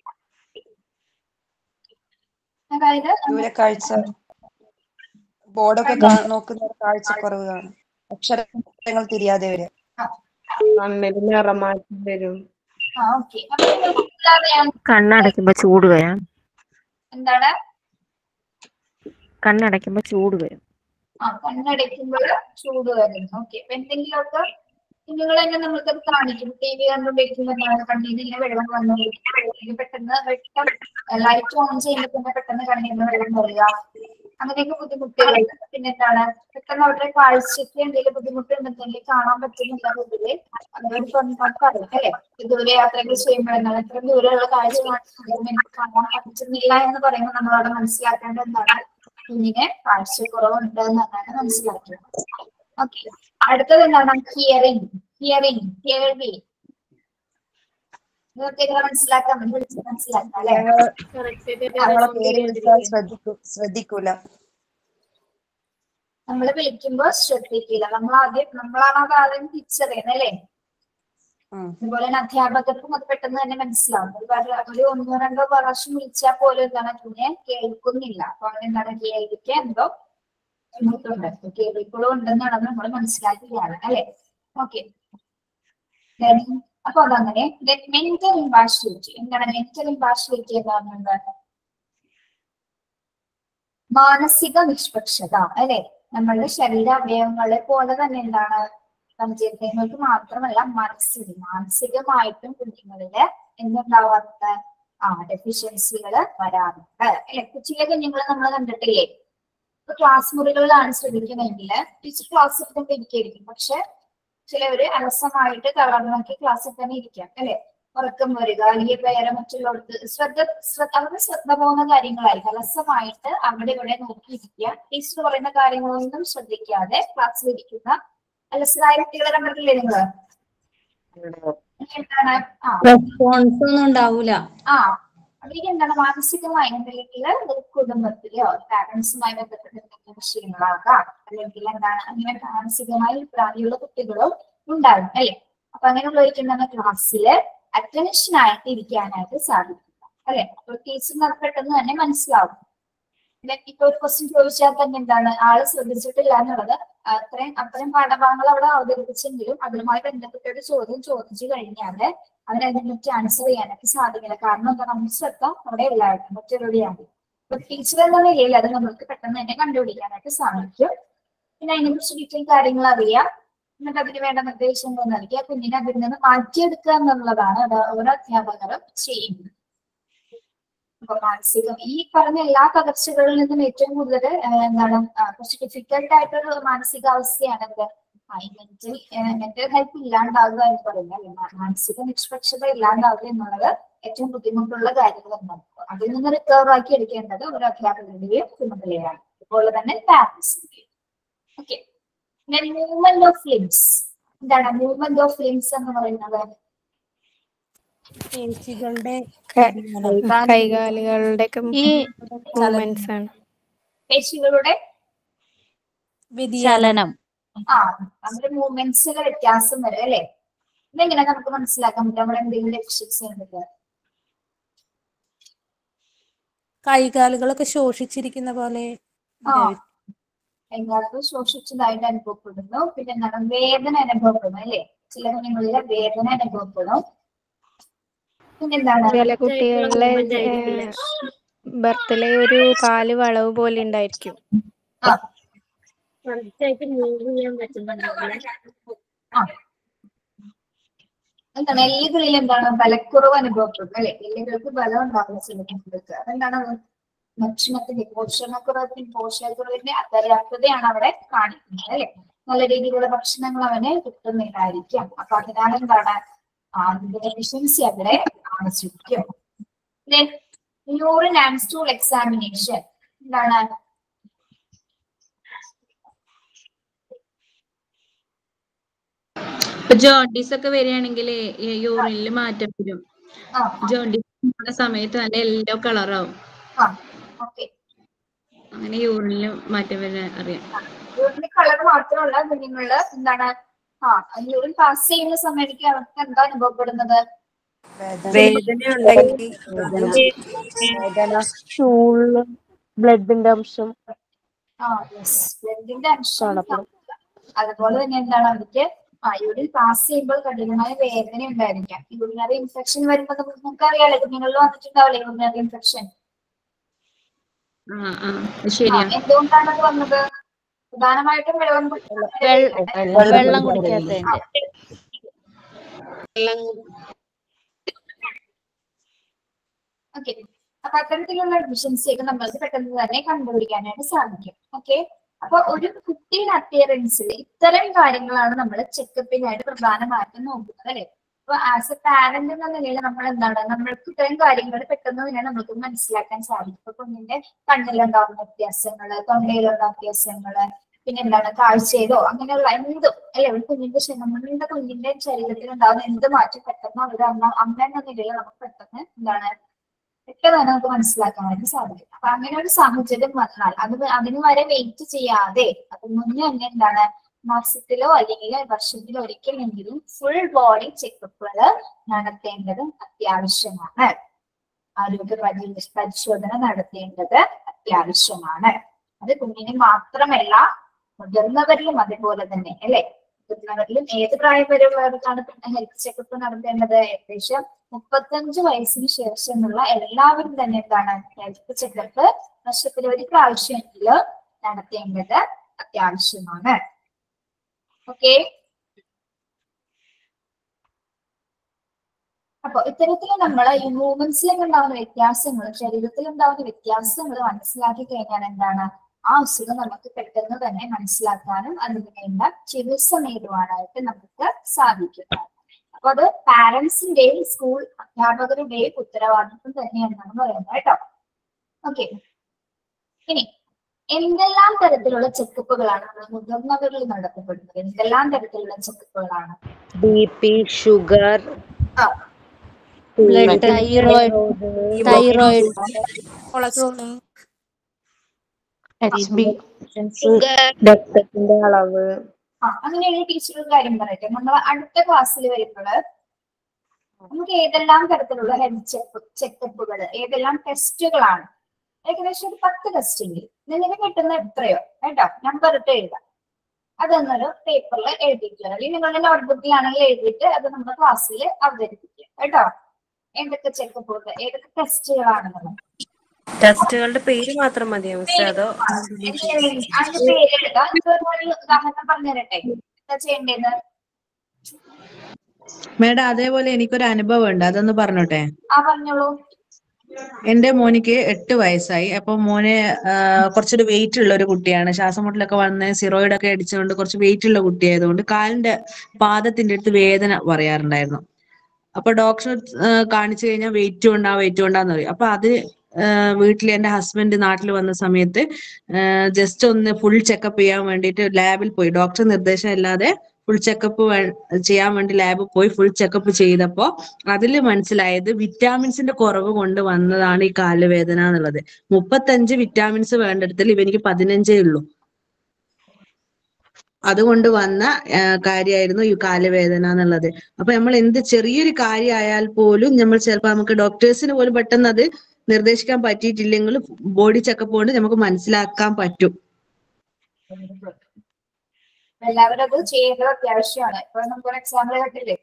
അതായത് ദൂരെ കാഴ്ച ബോർഡൊക്കെ കാ- നോക്കുന്ന കാഴ്ചക്കുറവ് കാണും അക്ഷരങ്ങൾ തിരിയാതെ വരിക കണ്ണിൽ നിറമാറ്റം വരും ആ ഓക്കെ അപ്പൊ ഇല്ലാതെയാണ് കണ്ണടയ്ക്കുമ്പോ ചൂട് വരാം എന്താണ് കണ്ണടയ്ക്കുമ്പോ ചൂട് വരും ആ കണ്ണടയ്ക്കുമ്പോൾ ചൂട് വരുന്നു ഓക്കെ അപ്പൊ എന്തെങ്കിലുമൊക്കെ കുഞ്ഞുങ്ങൾ തന്നെ നമ്മൾക്കത് കാണിക്കും ടി വി കണ്ടുകൊണ്ടിരിക്കുമ്പോൾ എന്താണ് കണ്ണിൽ നിന്ന് വെള്ളം വന്നു പെട്ടെന്ന് വെട്ടം ലൈറ്റ് ഓൺ ചെയ്യുമ്പോൾ തന്നെ പെട്ടെന്ന് കണ്ണിൽ നിന്ന് വെള്ളം വരിക അങ്ങനെയൊക്കെ ബുദ്ധിമുട്ടുകൾ പിന്നെ എന്താണ് പെട്ടെന്ന് അവരുടെ കാഴ്ചയ്ക്ക് എന്തെങ്കിലും ബുദ്ധിമുട്ടുണ്ടെങ്കിൽ കാണാൻ പറ്റുന്നില്ല എന്നുണ്ടെങ്കിൽ അവരോട് പറഞ്ഞു പറയും അല്ലെ ദൂരെ യാത്രകൾ ചെയ്യുമ്പോൾ എന്താണ് ഇത്ര ദൂരെയുള്ള കാഴ്ച കാണുമ്പോൾ എനിക്ക് കാണാൻ പറ്റുന്നില്ല എന്ന് പറയുമ്പോൾ നമ്മൾ അവിടെ മനസ്സിലാക്കേണ്ടത് എന്താണ് കുഞ്ഞിന് കാഴ്ചക്കുറവുണ്ട് എന്നാണ് മനസ്സിലാക്കുന്നത് ഓക്കെ അടുത്തത് എന്താണ് ഹിയറിംഗ് ഹിയറിംഗ് കേൾവി നിങ്ങൾക്ക് ഇങ്ങനെ മനസ്സിലാക്കാൻ വേണ്ടി വിളിച്ച് മനസ്സിലാക്കാം അല്ലെ നമ്മളെ പേര് വിളിച്ചാൽ ശ്രദ്ധിക്കൂ ശ്രദ്ധിക്കൂല നമ്മൾ വിളിക്കുമ്പോ ശ്രദ്ധിക്കില്ല നമ്മൾ ആദ്യം നമ്മളാണ് അത് ആദ്യം തിരിച്ചറിയുന്നത് അല്ലേ അതുപോലെ തന്നെ അധ്യാപകർക്കും അത് പെട്ടെന്ന് തന്നെ മനസ്സിലാവും ഒരു പ്രാ- ഒരു ഒന്നോ രണ്ടോ പ്രാവശ്യം വിളിച്ചാൽ പോലും എന്താണ് കുഞ്ഞെ കേൾക്കുന്നില്ല അപ്പൊ അവിടെ എന്താണ് കേൾവിക്ക് എന്തോ ബുദ്ധിമുട്ടുണ്ട് കേൾവിക്കുളം ഉണ്ടെന്നാണ് നമ്മൾ മനസ്സിലാക്കുകയാണ് അല്ലെ ഓക്കെ അപ്പൊ അതങ്ങനെ മെന്റൽ ഇമ്പാഷ്യൂരിറ്റി എന്താണ് മെന്റൽ ഇമ്പാഷ്യൂരിറ്റി എന്ന് പറഞ്ഞത് മാനസിക നിഷ്പക്ഷത അല്ലെ നമ്മളുടെ ശരീര അവയവങ്ങളെ പോലെ തന്നെ എന്താണ് സഞ്ചരിക്കുന്നവർക്ക് മാത്രമല്ല മനസ്സിൽ മാനസികമായിട്ടും കുഞ്ഞുങ്ങളില് എന്തുണ്ടാവാറുണ്ട് ആ ഡെഫിഷ്യൻസികൾ വരാറുണ്ട് അല്ലെ ചില കുഞ്ഞുങ്ങൾ നമ്മൾ കണ്ടിട്ടില്ലേ ഇപ്പൊ ക്ലാസ് മുറികളിലാണ് ശ്രദ്ധിക്കുന്നതെങ്കിൽ ടീച്ചർ ക്ലാസ് എടുത്തിട്ട് ഇരിക്കായിരിക്കും പക്ഷെ ചിലവര് അലസമായിട്ട് തളർന്നൊക്കെ ക്ലാസ്സിൽ തന്നെ ഇരിക്കാം അല്ലെ ഉറക്കം വരിക അല്ലെങ്കിൽ വേറെ മറ്റുള്ളവർക്ക് ശ്രദ്ധ ശ്രദ്ധ അവരുടെ ശ്രദ്ധ പോകുന്ന കാര്യങ്ങളായിരിക്കും അലസമായിട്ട് അവിടെ ഇവിടെ നോക്കിയിരിക്കുക ടീച്ചർ പറയുന്ന കാര്യങ്ങളൊന്നും ശ്രദ്ധിക്കാതെ ക്ലാസ്സിൽ ഇരിക്കുന്ന അലസരായ കുട്ടികളെ കണ്ടിട്ടില്ലേ നിങ്ങള് ഇനി എന്താണ് ആ റെസ്പോൺസ് ഒന്നും ഉണ്ടാവൂല ആ അവർക്ക് എന്താണ് മാനസികമായ എന്തെങ്കിലും ഒരു കുടുംബത്തിലോ പാരന്റ്സുമായി ബന്ധപ്പെട്ട എന്തെങ്കിലും വിഷയങ്ങളാകാം അല്ലെങ്കിൽ എന്താണ് അങ്ങനെ മാനസികമായി പ്രാണിയുള്ള കുട്ടികളോ ഉണ്ടാകും അല്ലെ അപ്പൊ അങ്ങനെയുള്ളവർക്ക് എന്താണ് ക്ലാസ്സില് അറ്റൻഷൻ ആയിട്ട് ഇരിക്കാനായിട്ട് സാധിക്കില്ല അല്ലെ അപ്പൊ ടീച്ചറിന് പെട്ടെന്ന് തന്നെ മനസ്സിലാവും പിന്നെ ഇപ്പൊ ഒരു ക്വസ്റ്റ്യൻ ചോദിച്ചാൽ തന്നെ എന്താണ് ആള് ശ്രദ്ധിച്ചിട്ടില്ല എന്നുള്ളത് അത്രയും അത്രയും പാഠഭാഗങ്ങൾ അവിടെ അവതരിപ്പിച്ചെങ്കിലും അതുമായി ബന്ധപ്പെട്ട ഒരു ചോദ്യം ചോദിച്ചു കഴിഞ്ഞാല് അവരതിനെപ്പറ്റി ആൻസർ ചെയ്യാനൊക്കെ സാധിക്കില്ല കാരണം എന്താ നമ്മുടെ ശ്രദ്ധ അവിടെ എല്ലാവരും മറ്റൊരുടെയാണ് അപ്പൊ ടീച്ചർ എന്ന നിലയിൽ അത് നമുക്ക് പെട്ടെന്ന് തന്നെ കണ്ടുപിടിക്കാനായിട്ട് സാധിക്കും പിന്നെ അതിനെ കുറിച്ച് ഡീറ്റെയിൽ കാര്യങ്ങൾ അറിയാം എന്നിട്ട് അതിന് വേണ്ട നിർദ്ദേശങ്ങൾ നൽകി ആ കുഞ്ഞിനെ അതിൽ നിന്ന് മാറ്റിയെടുക്കുക എന്നുള്ളതാണ് അത് ഓരോ അധ്യാപകരും ചെയ്യുന്നത് അപ്പൊ മാനസികം ഈ പറഞ്ഞ എല്ലാ തകർച്ചകളിൽ നിന്നും ഏറ്റവും കൂടുതൽ എന്താണ് ആ, കുറച്ച് ഡിഫിക്കൽട്ട് ആയിട്ടൊരു മാനസികാവസ്ഥയാണ് എന്ത് മെന്റൽ മെന്റൽ ഹെൽത്ത് ഇല്ലാണ്ടാവുക എന്ന് പറയുന്നത് അല്ലെ മാ- മാനസിക നിഷ്പക്ഷത ഇല്ലാണ്ടാവുക എന്നുള്ളത് ഏറ്റവും ബുദ്ധിമുട്ടുള്ള കാര്യങ്ങൾ എന്നാണ് അതിൽ നിന്ന് റിക്കവർ ആക്കി എടുക്കേണ്ടത് ഒരു അധ്യാപകരുടെയും ചുമതലയാണ് അതുപോലെ തന്നെ പാരന്റ്സിന്റെയും ഓക്കെ മൂവ്മെന്റ് ഓഫ് ലിംസ് എന്താണ് മൂവ്മെന്റ് ഓഫ് ലിംസ് എന്ന് പറയുന്നത് പേശികളുടെ കൈകാലുകളുടെ ഒക്കെ ഈ മൂവ്മെന്റ്സ് ആണ് പേശികളുടെ ചലനം ആ നമ്മുടെ മൂവ്മെന്റ്സിലെ വ്യത്യാസം വരും അല്ലെ ഇതെങ്ങനെ നമുക്ക് മനസ്സിലാക്കാൻ പറ്റും നമ്മുടെ എന്തെങ്കിലും ഡെഫിഷ്യൻസി ഉണ്ടെങ്കിൽ കൈകാലുകളൊക്കെ ശോഷിച്ചിരിക്കുന്ന പോലെ ആ എങ്ങാർക്ക് ശോഷിച്ചതായിട്ട് അനുഭവപ്പെടുന്നു പിന്നെ എന്താണ് വേദന അനുഭവപ്പെടുന്നു അല്ലെ ചില കുഞ്ഞുങ്ങളിലെ വേദന അനുഭവപ്പെടും പിന്നെന്താണ് ചില കുട്ടികളിലെ ബർത്തിലെ ഒരു കാല് വളവ് പോലെ ഉണ്ടായിരിക്കും ആ കറക്റ്റായിട്ട് മൂവ് ചെയ്യാൻ പറ്റുന്നുണ്ടാവില്ല ആ എന്താണ് എല്ലുകളിൽ എന്താണ് ബലക്കുറവ് അനുഭവപ്പെടും അല്ലെ എല്ലുകൾക്ക് ബലം ഉണ്ടാവില്ല ചില കുട്ടികൾക്ക് അതെന്താണ് ഭക്ഷണത്തിന്റെ പോഷണക്കുറവിന്റെ പോഷകക്കുറവിന്റെ അപര്യാപ്തതയാണ് അവിടെ കാണിക്കുന്നത് അല്ലെ നല്ല രീതിയിലുള്ള ഭക്ഷണങ്ങൾ അവന് കിട്ടുന്നില്ലായിരിക്കാം അപ്പൊ അതിനാൽ എന്താണ് അതിന്റെ ഡെഫിഷ്യൻസി അവിടെ കാണിച്ചിരിക്കും യൂറിൻ ആൻഡ് സ്റ്റൂൾ എക്സാമിനേഷൻ എന്താണ് ഇപ്പൊ ജോണ്ടീസ് ഒക്കെ വരികയാണെങ്കിൽ യൂറിനിൽ മാറ്റം വരും ആ ജോണ്ടീസ് സമയത്ത് നല്ല യെല്ലോ കളറാവും ആ ഓക്കെ അങ്ങനെ യൂറിനിൽ മാറ്റം വരാൻ അറിയാം യൂറിന്റെ കളർ മാത്രമല്ല കുഞ്ഞുങ്ങളില് എന്താണ് ആ യൂറിൻ പാസ് ചെയ്യുന്ന സമയത്ത് അവർക്ക് എന്താ അനുഭവപ്പെടുന്നത് വേദനയുണ്ടെങ്കിൽ വേദന സ്റ്റൂളില് ബ്ലഡിന്റെ അംശം ആ യെസ് ബ്ലഡിന്റെ അംശം കാണപ്പെടും. അതുപോലെ തന്നെ എന്താണ് അവർക്ക് ആ യൂറിൻ പാസ് ചെയ്യുമ്പോൾ കഠിനമായ വേദന ഉണ്ടായിരിക്കാം യൂറിനറി ഇൻഫെക്ഷൻ വരുമ്പോൾ നമുക്ക് നമുക്കറിയാലോ കുഞ്ഞുങ്ങളിൽ വന്നിട്ടുണ്ടാവില്ലേ യൂറിനറി ഇൻഫെക്ഷൻ ആ ആ അത് ശരിയാ എന്തുകൊണ്ടാണ് അത് വന്നത് പ്രധാനമായിട്ടും വെള്ളം വെള്ള- വെള്ളം കുടിക്കാത്തതിന്റെ ഓക്കെ അപ്പൊ അത്തരത്തിലുള്ള ഡെഫിഷ്യൻസി ഒക്കെ നമ്മൾക്ക് പെട്ടെന്ന് തന്നെ കണ്ടുപിടിക്കാനായിട്ട് സാധിക്കും ഓക്കെ അപ്പൊ ഒരു കുട്ടിയുടെ അപ്പിയറൻസിൽ ഇത്തരം കാര്യങ്ങളാണ് നമ്മൾ ചെക്കപ്പിനായിട്ട് പ്രധാനമായിട്ടും നോക്കുന്നത് അല്ലെ അപ്പൊ ആസ് എ പാരന്റ് എന്ന നിലയിൽ നമ്മൾ എന്താണ് നമ്മൾക്ക് ഇത്തരം കാര്യങ്ങൾ പെട്ടെന്ന് തന്നെ നമുക്ക് മനസ്സിലാക്കാൻ സാധിക്കും ഇപ്പൊ കുഞ്ഞിന്റെ കണ്ണിലുണ്ടാവുന്ന വ്യത്യാസങ്ങള് തൊണ്ടയിലുണ്ടാവുന്ന വ്യത്യാസങ്ങള് പിന്നെ എന്താണ് കാഴ്ചയിലോ അങ്ങനെയുള്ള എന്തും അല്ലെ ഒരു കുഞ്ഞിന്റെ ശ- നമ്മളുടെ കുഞ്ഞിന്റെ ശരീരത്തിൽ ഉണ്ടാവുന്ന എന്ത് മാറ്റം പെട്ടെന്ന് ഒരു അമ്മ അമ്മ എന്ന നിലയിൽ നമുക്ക് പെട്ടെന്ന് എന്താണ് പെട്ടെന്ന് തന്നെ നമുക്ക് മനസ്സിലാക്കാനായിട്ട് സാധിക്കും അപ്പൊ അങ്ങനെ ഒരു സാഹചര്യം വന്നാൽ അത് അതിന് വരെ വെയിറ്റ് ചെയ്യാതെ അത് മുന്നേ തന്നെ എന്താണ് മാസത്തിലോ അല്ലെങ്കിൽ വർഷത്തിലോ ഒരിക്കലെങ്കിലും ഫുൾ ബോഡി ചെക്കപ്പുകൾ നടത്തേണ്ടത് അത്യാവശ്യമാണ് ആരോഗ്യ പരി- പരിശോധന നടത്തേണ്ടത് അത്യാവശ്യമാണ് അത് കുഞ്ഞിന് മാത്രമല്ല മുതിർന്നവരിലും അതുപോലെ തന്നെ അല്ലെ മുതിർന്നവരിലും ഏത് പ്രായം വരെയുള്ളവർക്കാണ് പിന്നെ ഹെൽത്ത് ചെക്കപ്പ് നടത്തേണ്ടത് ഏകദേശം മുപ്പത്തഞ്ച് വയസ്സിന് ശേഷമുള്ള എല്ലാവരും തന്നെ എന്താണ് ഹെൽത്ത് ചെക്കപ്പ് വർഷത്തിൽ ഒരു പ്രാവശ്യമെങ്കിലും നടത്തേണ്ടത് അത്യാവശ്യമാണ് ഓക്കെ അപ്പൊ ഇത്തരത്തിൽ നമ്മൾ ഈ മൂവ്മെന്റ്സിലൊക്കെ ഉണ്ടാവുന്ന വ്യത്യാസങ്ങൾ ശരീരത്തിൽ ഉണ്ടാവുന്ന വ്യത്യാസങ്ങൾ മനസ്സിലാക്കി കഴിഞ്ഞാൽ എന്താണ് ആ അസുഖം നമുക്ക് പെട്ടെന്ന് തന്നെ മനസ്സിലാക്കാനും അതിന് വേണ്ട ചികിത്സ നേടുവാനായിട്ട് നമുക്ക് സാധിക്കും അപ്പൊ അത് പാരന്റ്സിന്റെയും സ്കൂൾ അധ്യാപകരുടെയും ഉത്തരവാദിത്വം തന്നെയാണെന്നാണ് പറയുന്നത് കേട്ടോ ഓക്കെ ഇനി എന്തെല്ലാം തരത്തിലുള്ള ചെക്കപ്പുകളാണ് നമ്മൾ മുതിർന്നവരിൽ നടത്തപ്പെടുന്നത് എന്തെല്ലാം തരത്തിലുള്ള ചെക്കപ്പുകളാണ് ബി പി ഷുഗർ ആ blood thyroid thyroid H B രക്തത്തിന്റെ അളവ് ആ അങ്ങനെയുള്ള ടീച്ചർ ഒരു കാര്യം പറയട്ടെ നമ്മൾ അടുത്ത ക്ലാസ്സിൽ വരുമ്പോൾ നമുക്ക് ഏതെല്ലാം തരത്തിലുള്ള ഹെൽത്ത് ചെക്ക് ചെക്കപ്പുകൾ ഏതെല്ലാം ടെസ്റ്റുകളാണ് ഏകദേശം ഒരു പത്ത് ടെസ്റ്റ് എങ്കിലും നിങ്ങൾക്ക് കിട്ടുന്ന എത്രയോ കേട്ടോ നമ്പർ ഇട്ട് എഴുതാം അതൊന്നൊരു പേപ്പറിൽ എഴുതിക്കുക അല്ലെങ്കിൽ നിങ്ങളുടെ നോട്ട്ബുക്കിലാണെങ്കിൽ എഴുതിയിട്ട് അത് നമ്മുടെ ക്ലാസ്സിൽ അവതരിപ്പിക്കുക കേട്ടോ എന്തൊക്കെ ചെക്കപ്പുകൾ ഏതൊക്കെ ടെസ്റ്റുകളാണെന്നുള്ളത് ടെസ്റ്റുകളുടെ പേര് മാത്രം മതിയോ മിസ് അതോ അതിന്റെ പേര് എഴുതാം ഇതൊരു ഉദാഹരണം പറഞ്ഞു തരട്ടെ എന്താ ചെയ്യേണ്ടത് മേഡം അതേപോലെ എനിക്കൊരു അനുഭവം ഉണ്ട് അതൊന്ന് പറഞ്ഞോട്ടെ ആ പറഞ്ഞോളൂ എന്റെ മോനിക്ക് എട്ട് വയസ്സായി അപ്പൊ മോന് ആ, കുറച്ചൊരു വെയിറ്റ് ഉള്ള ഒരു കുട്ടിയാണ് ശ്വാസം മുട്ടലൊക്കെ വന്ന് സിറോയിഡ് ഒക്കെ അടിച്ചുകൊണ്ട് കുറച്ച് വെയിറ്റ് ഉള്ള കുട്ടിയായതുകൊണ്ട് കാലിന്റെ പാദത്തിന്റെ അടുത്ത് വേദന പറയാറുണ്ടായിരുന്നു അപ്പൊ ഡോക്ടറെ കാണിച്ചു കഴിഞ്ഞാൽ വെയിറ്റ് കൊണ്ടാ വെയിറ്റ് കൊണ്ടാന്ന് പറയും അപ്പൊ അത് വീട്ടിൽ എന്റെ ഹസ്ബൻഡ് നാട്ടിൽ വന്ന സമയത്ത് ജസ്റ്റ് ഒന്ന് ഫുൾ ചെക്കപ്പ് ചെയ്യാൻ വേണ്ടിയിട്ട് ലാബിൽ പോയി ഡോക്ടർ നിർദ്ദേശം ഇല്ലാതെ ഫുൾ ചെക്കപ്പ് ചെയ്യാൻ വേണ്ടി ലാബിൽ പോയി ഫുൾ ചെക്കപ്പ് ചെയ്തപ്പോ അതിൽ മനസ്സിലായത് വിറ്റാമിൻസിന്റെ കുറവ് കൊണ്ട് വന്നതാണ് ഈ കാലുവേദന എന്നുള്ളത് മുപ്പത്തഞ്ച് വിറ്റാമിൻസ് വേണ്ടിടത്തിൽ ഇവനിക്ക് പതിനഞ്ചേ ഉള്ളൂ അതുകൊണ്ട് വന്ന കാര്യമായിരുന്നു ഈ കാലുവേദന എന്നുള്ളത് അപ്പൊ നമ്മൾ എന്ത് ചെറിയൊരു കാര്യമായാൽ പോലും നമ്മൾ ചിലപ്പോൾ നമുക്ക് ഡോക്ടേഴ്സിന് പോലും പെട്ടെന്ന് അത് നിർദ്ദേശിക്കാൻ പറ്റിയിട്ടില്ലെങ്കിലും ബോഡി ചെക്കപ്പ് കൊണ്ട് നമുക്ക് മനസ്സിലാക്കാൻ പറ്റും എല്ലാവരും അത് ചെയ്യേണ്ടത് അത്യാവശ്യമാണ് ഇപ്പൊ നമുക്കൊരു എക്സാമ്പിൾ കേട്ടില്ലേ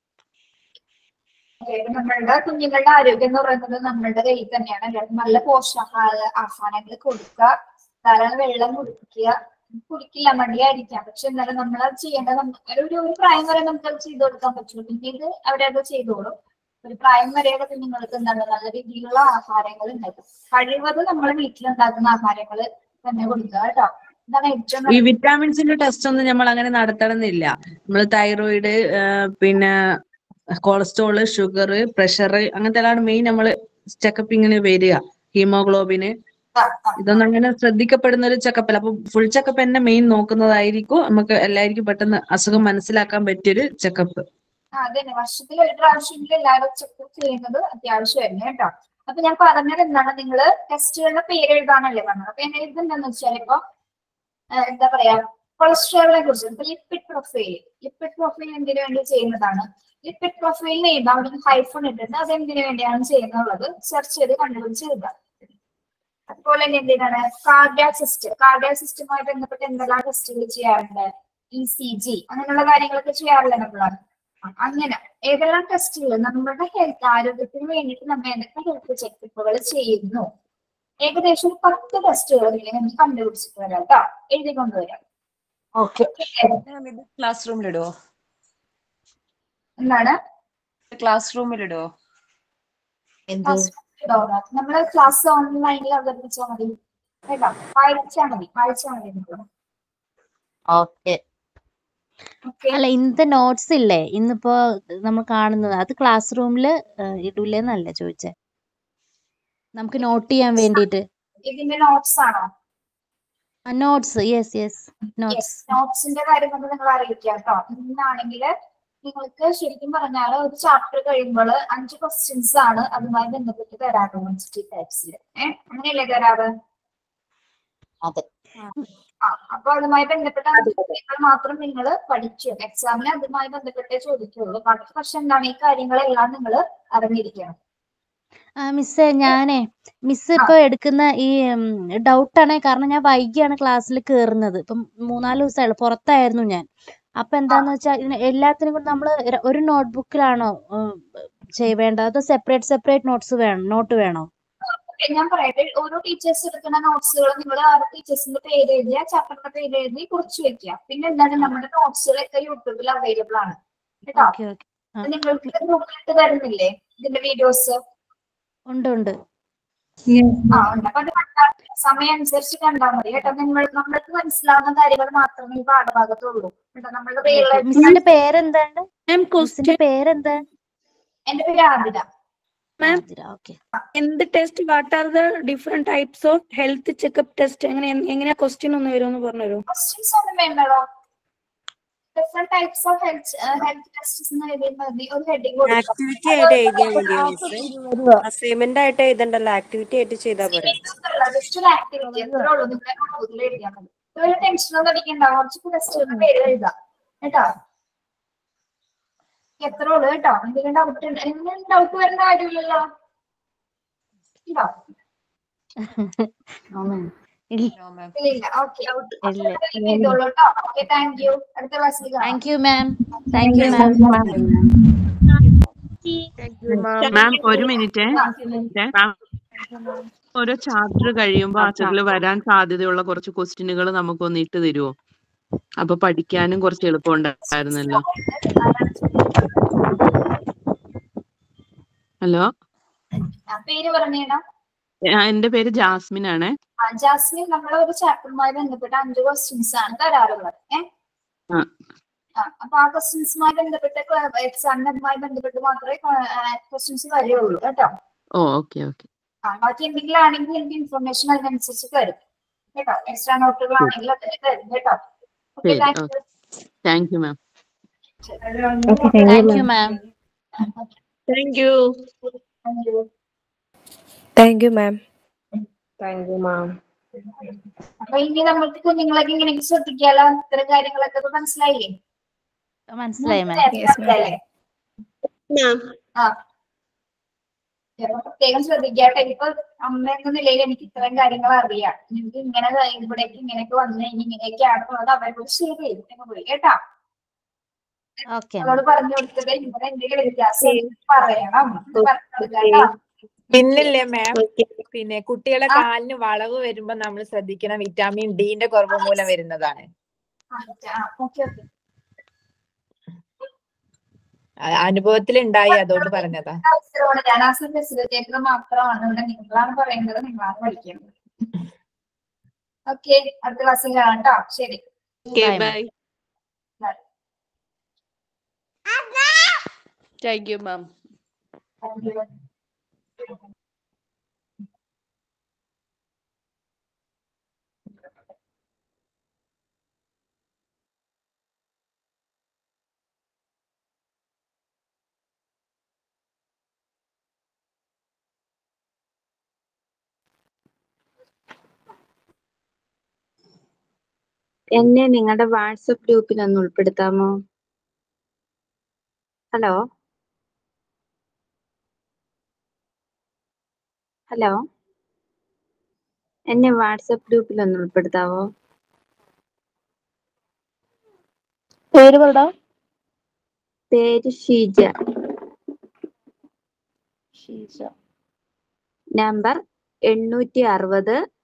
അതായത് നമ്മളുടെ കുഞ്ഞുങ്ങളുടെ ആരോഗ്യം എന്ന് പറയുന്നത് നമ്മളുടെ കയ്യിൽ തന്നെയാണ് എല്ലാവർക്കും നല്ല പോഷകാഹാര ആഹാരങ്ങൾ കൊടുക്കുക ധാരാളം വെള്ളം കുടിക്കുക കുടിക്കില്ല മടിയായിരിക്കാം പക്ഷെ എന്നാലും നമ്മൾ അത് ചെയ്യേണ്ടത് നമ്മ- ഒരു ഒരു ഒരു പ്രായം വരെ നമുക്ക് അത് ചെയ്തു കൊടുക്കാൻ പറ്റുള്ളൂ പിന്നീട് അവരത് ചെയ്തോളും ഒരു പ്രായം വരെയൊക്കെ കുഞ്ഞുങ്ങൾക്ക് എന്താണ് നല്ല രീതിയിലുള്ള ആഹാരങ്ങൾ ഉണ്ടാക്കും കഴിവത് നമ്മൾ വീട്ടിലുണ്ടാക്കുന്ന ആഹാരങ്ങൾ തന്നെ കൊടുക്കുക കേട്ടോ ഇതാണ് ഏറ്റവും ഈ നല്ല വിറ്റാമിൻസിന്റെ ടെസ്റ്റ് ഒന്നും നമ്മൾ അങ്ങനെ നടത്തണമെന്നില്ല നമ്മൾ തൈറോയിഡ് പിന്നെ കൊളസ്ട്രോള് ഷുഗർ പ്രഷർ അങ്ങനത്തെ എല്ലാം മെയിൻ നമ്മൾ ചെക്കപ്പിങ്ങിന് വരിക ഹീമോഗ്ലോബിന് ഇതൊന്നും അങ്ങനെ ശ്രദ്ധിക്കപ്പെടുന്ന ഒരു ചെക്കപ്പ് അല്ല അപ്പൊ ഫുൾ ചെക്കപ്പ് തന്നെ മെയിൻ നോക്കുന്നതായിരിക്കും നമുക്ക് എല്ലാവർക്കും പെട്ടെന്ന് അസുഖം മനസ്സിലാക്കാൻ പറ്റിയൊരു ചെക്കപ്പ് ആ, അതന്നെ വർഷത്തിൽ ഒരു പ്രാവശ്യമെങ്കിലും എല്ലാവരും ചെക്കപ്പ് ചെയ്യുന്നത് അത്യാവശ്യമായിരുന്നു കേട്ടോ അപ്പൊ ഞാൻ പറഞ്ഞത് എന്താണ് നിങ്ങള് ടെസ്റ്റുകളുടെ പേര് എഴുതാനല്ലേ പറഞ്ഞത് അപ്പൊ എന്നെ ഇതെന്താന്ന് വെച്ചാൽ ഇപ്പൊ ആ, എന്താ പറയാ കൊളസ്ട്രോളിനെ കുറിച്ച് ഇപ്പൊ ലിപ്പിഡ് പ്രൊഫൈൽ ലിപ്പിഡ് പ്രൊഫൈൽ എന്തിനു വേണ്ടി ചെയ്യുന്നതാണ് ലിപ്പിഡ് പ്രൊഫൈലിന് എഴുതാം അവിടെ ഹൈഫോൺ ഇട്ടിട്ട് അത് എന്തിനു വേണ്ടിയാണ് ചെയ്യുന്നുള്ളത് സെർച്ച് ചെയ്ത് കണ്ടുപിടിച്ച് എഴുതാം അതുപോലെ തന്നെ എന്തിനാണ് കാർഡിയാക് സിസ്റ്റം കാർഡിയാക് സിസ്റ്റവുമായി ബന്ധപ്പെട്ട് എന്തെല്ലാം ടെസ്റ്റുകൾ ചെയ്യാറുണ്ട് ഇ സി ജി അങ്ങനെയുള്ള കാര്യങ്ങളൊക്കെ ചെയ്യാറില്ല നമ്മളാണ് അങ്ങനെ ഏതെല്ലാം ടെസ്റ്റുകൾ നമ്മുടെ ഹെൽത്ത് ആരോഗ്യത്തിന് വേണ്ടിയിട്ട് നമ്മൾ എന്തൊക്കെ ഹെൽത്ത് ചെക്കപ്പുകൾ ചെയ്യുന്നു ഏകദേശം ഒരു പത്ത് ടെസ്റ്റുകൾ നമുക്ക് കണ്ടുപിടിച്ചിട്ട് വരാം കേട്ടോ എഴുതി കൊണ്ടുവരാം ഓക്കെ ക്ലാസ് റൂമിലിടുവോ എന്താണ് ക്ലാസ് റൂമിലിടുവോ നമ്മള് ക്ലാസ് ഓൺലൈനിൽ അവതരിപ്പിച്ചാൽ മതി കേട്ടോ വായിച്ചാൽ മതി വായിച്ചാൽ മതി നിങ്ങൾക്ക് ഓക്കെ അല്ല ഇന്നത്തെ നോട്ട്സ് ഇല്ലേ ഇന്നിപ്പോ നമ്മൾ കാണുന്നത് അത് ക്ലാസ് റൂമില് ഇടൂലെന്നല്ല ചോദിച്ചേ നമുക്ക് നോട്ട് ചെയ്യാൻ വേണ്ടിയിട്ട് ഇതിന്റെ നോട്ട്സ് ആണോ നോട്ട്സ് യെസ് യെസ് നോട്ട്സ് നോട്ട്സിന്റെ കാര്യം കൊണ്ട് നിങ്ങൾ അറിയിക്കാം കേട്ടോ ഇന്നാണെങ്കിൽ നിങ്ങൾക്ക് ശരിക്കും പറഞ്ഞാൽ ഒരു ചാപ്റ്റർ കഴിയുമ്പോൾ അഞ്ച് ക്വസ്റ്റ്യൻസ് ആണ് അതുമായി ബന്ധപ്പെട്ട് തരാറ് യൂണിവേഴ്സിറ്റി ടൈപ്സിൽ ഏഹ് അങ്ങനെയല്ലേ തരാറ് അതെ ആ അപ്പൊ അതുമായി ബന്ധപ്പെട്ട അഞ്ച് കാര്യങ്ങൾ മാത്രം നിങ്ങൾ പഠിച്ചു എക്സാമിന് അതുമായി ബന്ധപ്പെട്ടേ ചോദിക്കുള്ളൂ ബാക്കി പക്ഷെ എന്താണ് ഈ കാര്യങ്ങളെല്ലാം നിങ്ങൾ അറിഞ്ഞിരിക്കണം ആ മിസ്സേ ഞാനേ മിസ് ഇപ്പൊ എടുക്കുന്ന ഈ ഡൗട്ടാണ് കാരണം ഞാൻ വൈകിയാണ് ക്ലാസ്സിൽ കയറുന്നത് ഇപ്പം മൂന്നാല് ദിവസമായുള്ളൂ പുറത്തായിരുന്നു ഞാൻ അപ്പൊ എന്താന്ന് വെച്ചാൽ ഇതിന് എല്ലാത്തിനും കൂടി നമ്മൾ ഒരു നോട്ട്ബുക്കിലാണോ ചെയ്യേണ്ടത് അതോ സെപ്പറേറ്റ് സെപ്പറേറ്റ് നോട്ട്സ് വേണം നോട്ട് വേണോ ഓക്കേ, ഞാൻ പറയട്ടെ ഓരോ ടീച്ചേഴ്സ് എടുക്കുന്ന നോട്ട്സുകൾ നിങ്ങൾ ആ ടീച്ചേഴ്സിന്റെ പേര് എഴുതി ആ ചാപ്റ്ററിന്റെ പേര് എഴുതി കുറിച്ച് വെക്കുക പിന്നെ എന്താണ് നമ്മുടെ നോട്ട്സുകളൊക്കെ യൂട്യൂബിൽ അവൈലബിൾ ആണ് കേട്ടോ ഓക്കെ ഓക്കെ അത് നിങ്ങൾക്ക് ഗ്രൂപ്പിലിട്ട് തരുന്നില്ലേ ഇതിന്റെ വീഡിയോസ് ഉണ്ട് ഉണ്ട് ആ ഉണ്ട് അപ്പൊ അത് കണ്ടാൽ സമയം അനുസരിച്ച് കണ്ടാൽ മതി കേട്ടോ നിങ്ങൾ നമ്മൾക്ക് മനസ്സിലാവുന്ന കാര്യങ്ങൾ മാത്രമേ ഈ പാഠഭാഗത്തുള്ളൂ കേട്ടോ നമ്മളുടെ റിയൽ മിസ്സിന്റെ പേരെന്താണ് മിസ്സിന്റെ പേരെന്താണ് എന്റെ പേര് ആതിര മാം ആതിര ഓക്കെ എന്ത് test what are the different types of health checkup test എങ്ങനെ എങ്ങനെയാ ക്വസ്റ്റ്യൻ ഒന്ന് വരുമെന്ന് പറഞ്ഞുതരൂ ക്വസ്റ്റ്യൻസ് ഒന്നും വേണ്ടല്ലോ different types of health health tests എന്ന് എഴുതിയാൽ മതി ഒരു ഹെഡിങ് ആക്ടിവിറ്റി ആയിട്ട് എഴുതിയാൽ മതിയോ മിസ് അസൈൻമെന്റ് ആയിട്ട് എഴുതണ്ടല്ലോ ആക്ടിവിറ്റി ആയിട്ട് ചെയ്താൽ പോരെ ജസ്റ്റ് ഒരു ആക്ടിവിറ്റി എത്ര ഉള്ളൂ നിങ്ങളെ കൂടുതൽ എഴുതിയാൽ മതി ഒരു ടെൻഷൻ ഒന്നും അടിക്കണ്ട കുറച്ച് ക്വസ്റ്റ്യൻ പേര് എഴുതാം കേട്ടോ എത്ര ഉള്ളു കേട്ടോ എന്തെങ്കിലും ഡൗട്ട് ഉണ്ട് എന്തെങ്കിലും ഡൗട്ട് വരുന്ന കാര്യമില്ലല്ലോ ഉണ്ടോ ഇല്ല ഓക്കെ ഇല്ല ചെയ്തോളൂ കേട്ടോ ഓക്കെ താങ്ക് യു അടുത്ത ക്ലാസ്സിൽ കാണാം thank you ma'am thank you ma'am ma'am ഒരു മിനിറ്റ് മാം ഓരോ ചാപ്റ്റർ കഴിയുമ്പോൾ ആ ചാപ്റ്ററിൽ വരാൻ സാധ്യതയുള്ള കുറച്ച് ക്വസ്റ്റ്യനുകൾ നമുക്കൊന്ന് ഇട്ട് തരുമോ അപ്പൊ പഠിക്കാനും കുറച്ച് എളുപ്പമുണ്ടായിരുന്നല്ലോ ഹലോ ആ, പേര് പറഞ്ഞേടാ എന്റെ പേര് ജാസ്മിൻ ആണ് ആ, ജാസ്മിൻ നമ്മളെ ഒരു ചാപ്റ്ററുമായി ബന്ധപ്പെട്ട അഞ്ച് ക്വസ്റ്റ്യൻസ് ആണ് തരാറുള്ളത് ഏഹ് ആ ആ, അപ്പൊ ആ ക്വസ്റ്റ്യൻസുമായി ബന്ധപ്പെട്ട എക്സാമിനുമായി ബന്ധപ്പെട്ട് മാത്രമേ ക്വസ്റ്റ്യൻസ് വരികയുള്ളൂ കേട്ടോ ഓ ഓക്കെ ഓക്കെ ആ, ബാക്കി എന്തെങ്കിലും ആണെങ്കിൽ എനിക്ക് ഇൻഫർമേഷൻ അതിനനുസരിച്ച് തരും കേട്ടോ എക്സ്ട്രാ നോട്ടുകളാണെങ്കിൽ അതിൽ തരും കേട്ടോ ഓക്കെ ശരി thank okay thank you ma'am thank you ma'am thank you you thank you ma'am thank you ma'am അപ്പൊ ഇനി നമ്മൾക്ക് കുഞ്ഞുങ്ങളൊക്കെ ഇങ്ങനെ ശ്രദ്ധിക്കാലോ ഇത്തരം കാര്യങ്ങളൊക്കെ ഇപ്പൊ മനസ്സിലായില്ലേ മനസ്സിലായി മാം നേരത്തെ മനസ്സിലായില്ലേ? ആ അപ്പൊ പ്രത്യേകം ശ്രദ്ധിക്കാട്ടെ ഇപ്പൊ അമ്മ എന്ന നിലയിൽ എനിക്ക് ഇത്തരം കാര്യങ്ങൾ അറിയാം എനിക്ക് ഇങ്ങനെ ഇവിടേക്ക് ഇങ്ങനെയൊക്കെ വന്നു കഴിഞ്ഞ് ഇങ്ങനെയൊക്കെ ആണെന്നുള്ളത് അവരോട് ഷെയർ ചെയ്തിട്ട് പോയി കേട്ടാ ഓക്കെ അവരോട് പറഞ്ഞു കൊടുത്തത് ഇവിടെ എന്തെങ്കിലും വ്യത്യാസം ഉണ്ടെങ്കിൽ പറയണം എന്ന് പറഞ്ഞു കൊടുക്കാം കേട്ടോ. പിന്നില്ലേ മാം പിന്നെ കുട്ടികളെ കാലിന് വളവ് വരുമ്പോ നമ്മൾ ശ്രദ്ധിക്കണം വിറ്റാമിൻ ഡിന്റെ കുറവ് മൂലം വരുന്നതാണ് ആ, ആ, ഓക്കെ ഓക്കെ അനുഭവത്തിൽ ഉണ്ടായി അതുകൊണ്ട് പറഞ്ഞതാ അവസരമാണ് ഞാൻ ആ ഫെസിലിറ്റേറ്റർ മാത്രമാണ് ഇവിടെ നിങ്ങളാണ് പറയേണ്ടത് നിങ്ങളാണ് പഠിക്കേണ്ടത് ഓക്കെ അടുത്ത ക്ലാസ്സിൽ കാണാം കേട്ടോ ശരി okay Bye, bye Bye. Thank you ma'am Thank you. എന്നെ നിങ്ങളുടെ വാട്സപ്പ് ഗ്രൂപ്പിൽ ഒന്ന് ഉൾപ്പെടുത്താമോ ഹലോ ഹലോ എന്നെ വാട്സപ്പ് ഗ്രൂപ്പിൽ ഒന്ന് ഉൾപ്പെടുത്താവോ പേര് പറടാ പേര് ഷീജ ഷീജ നമ്പർ എണ്ണൂറ്റി അറുപത്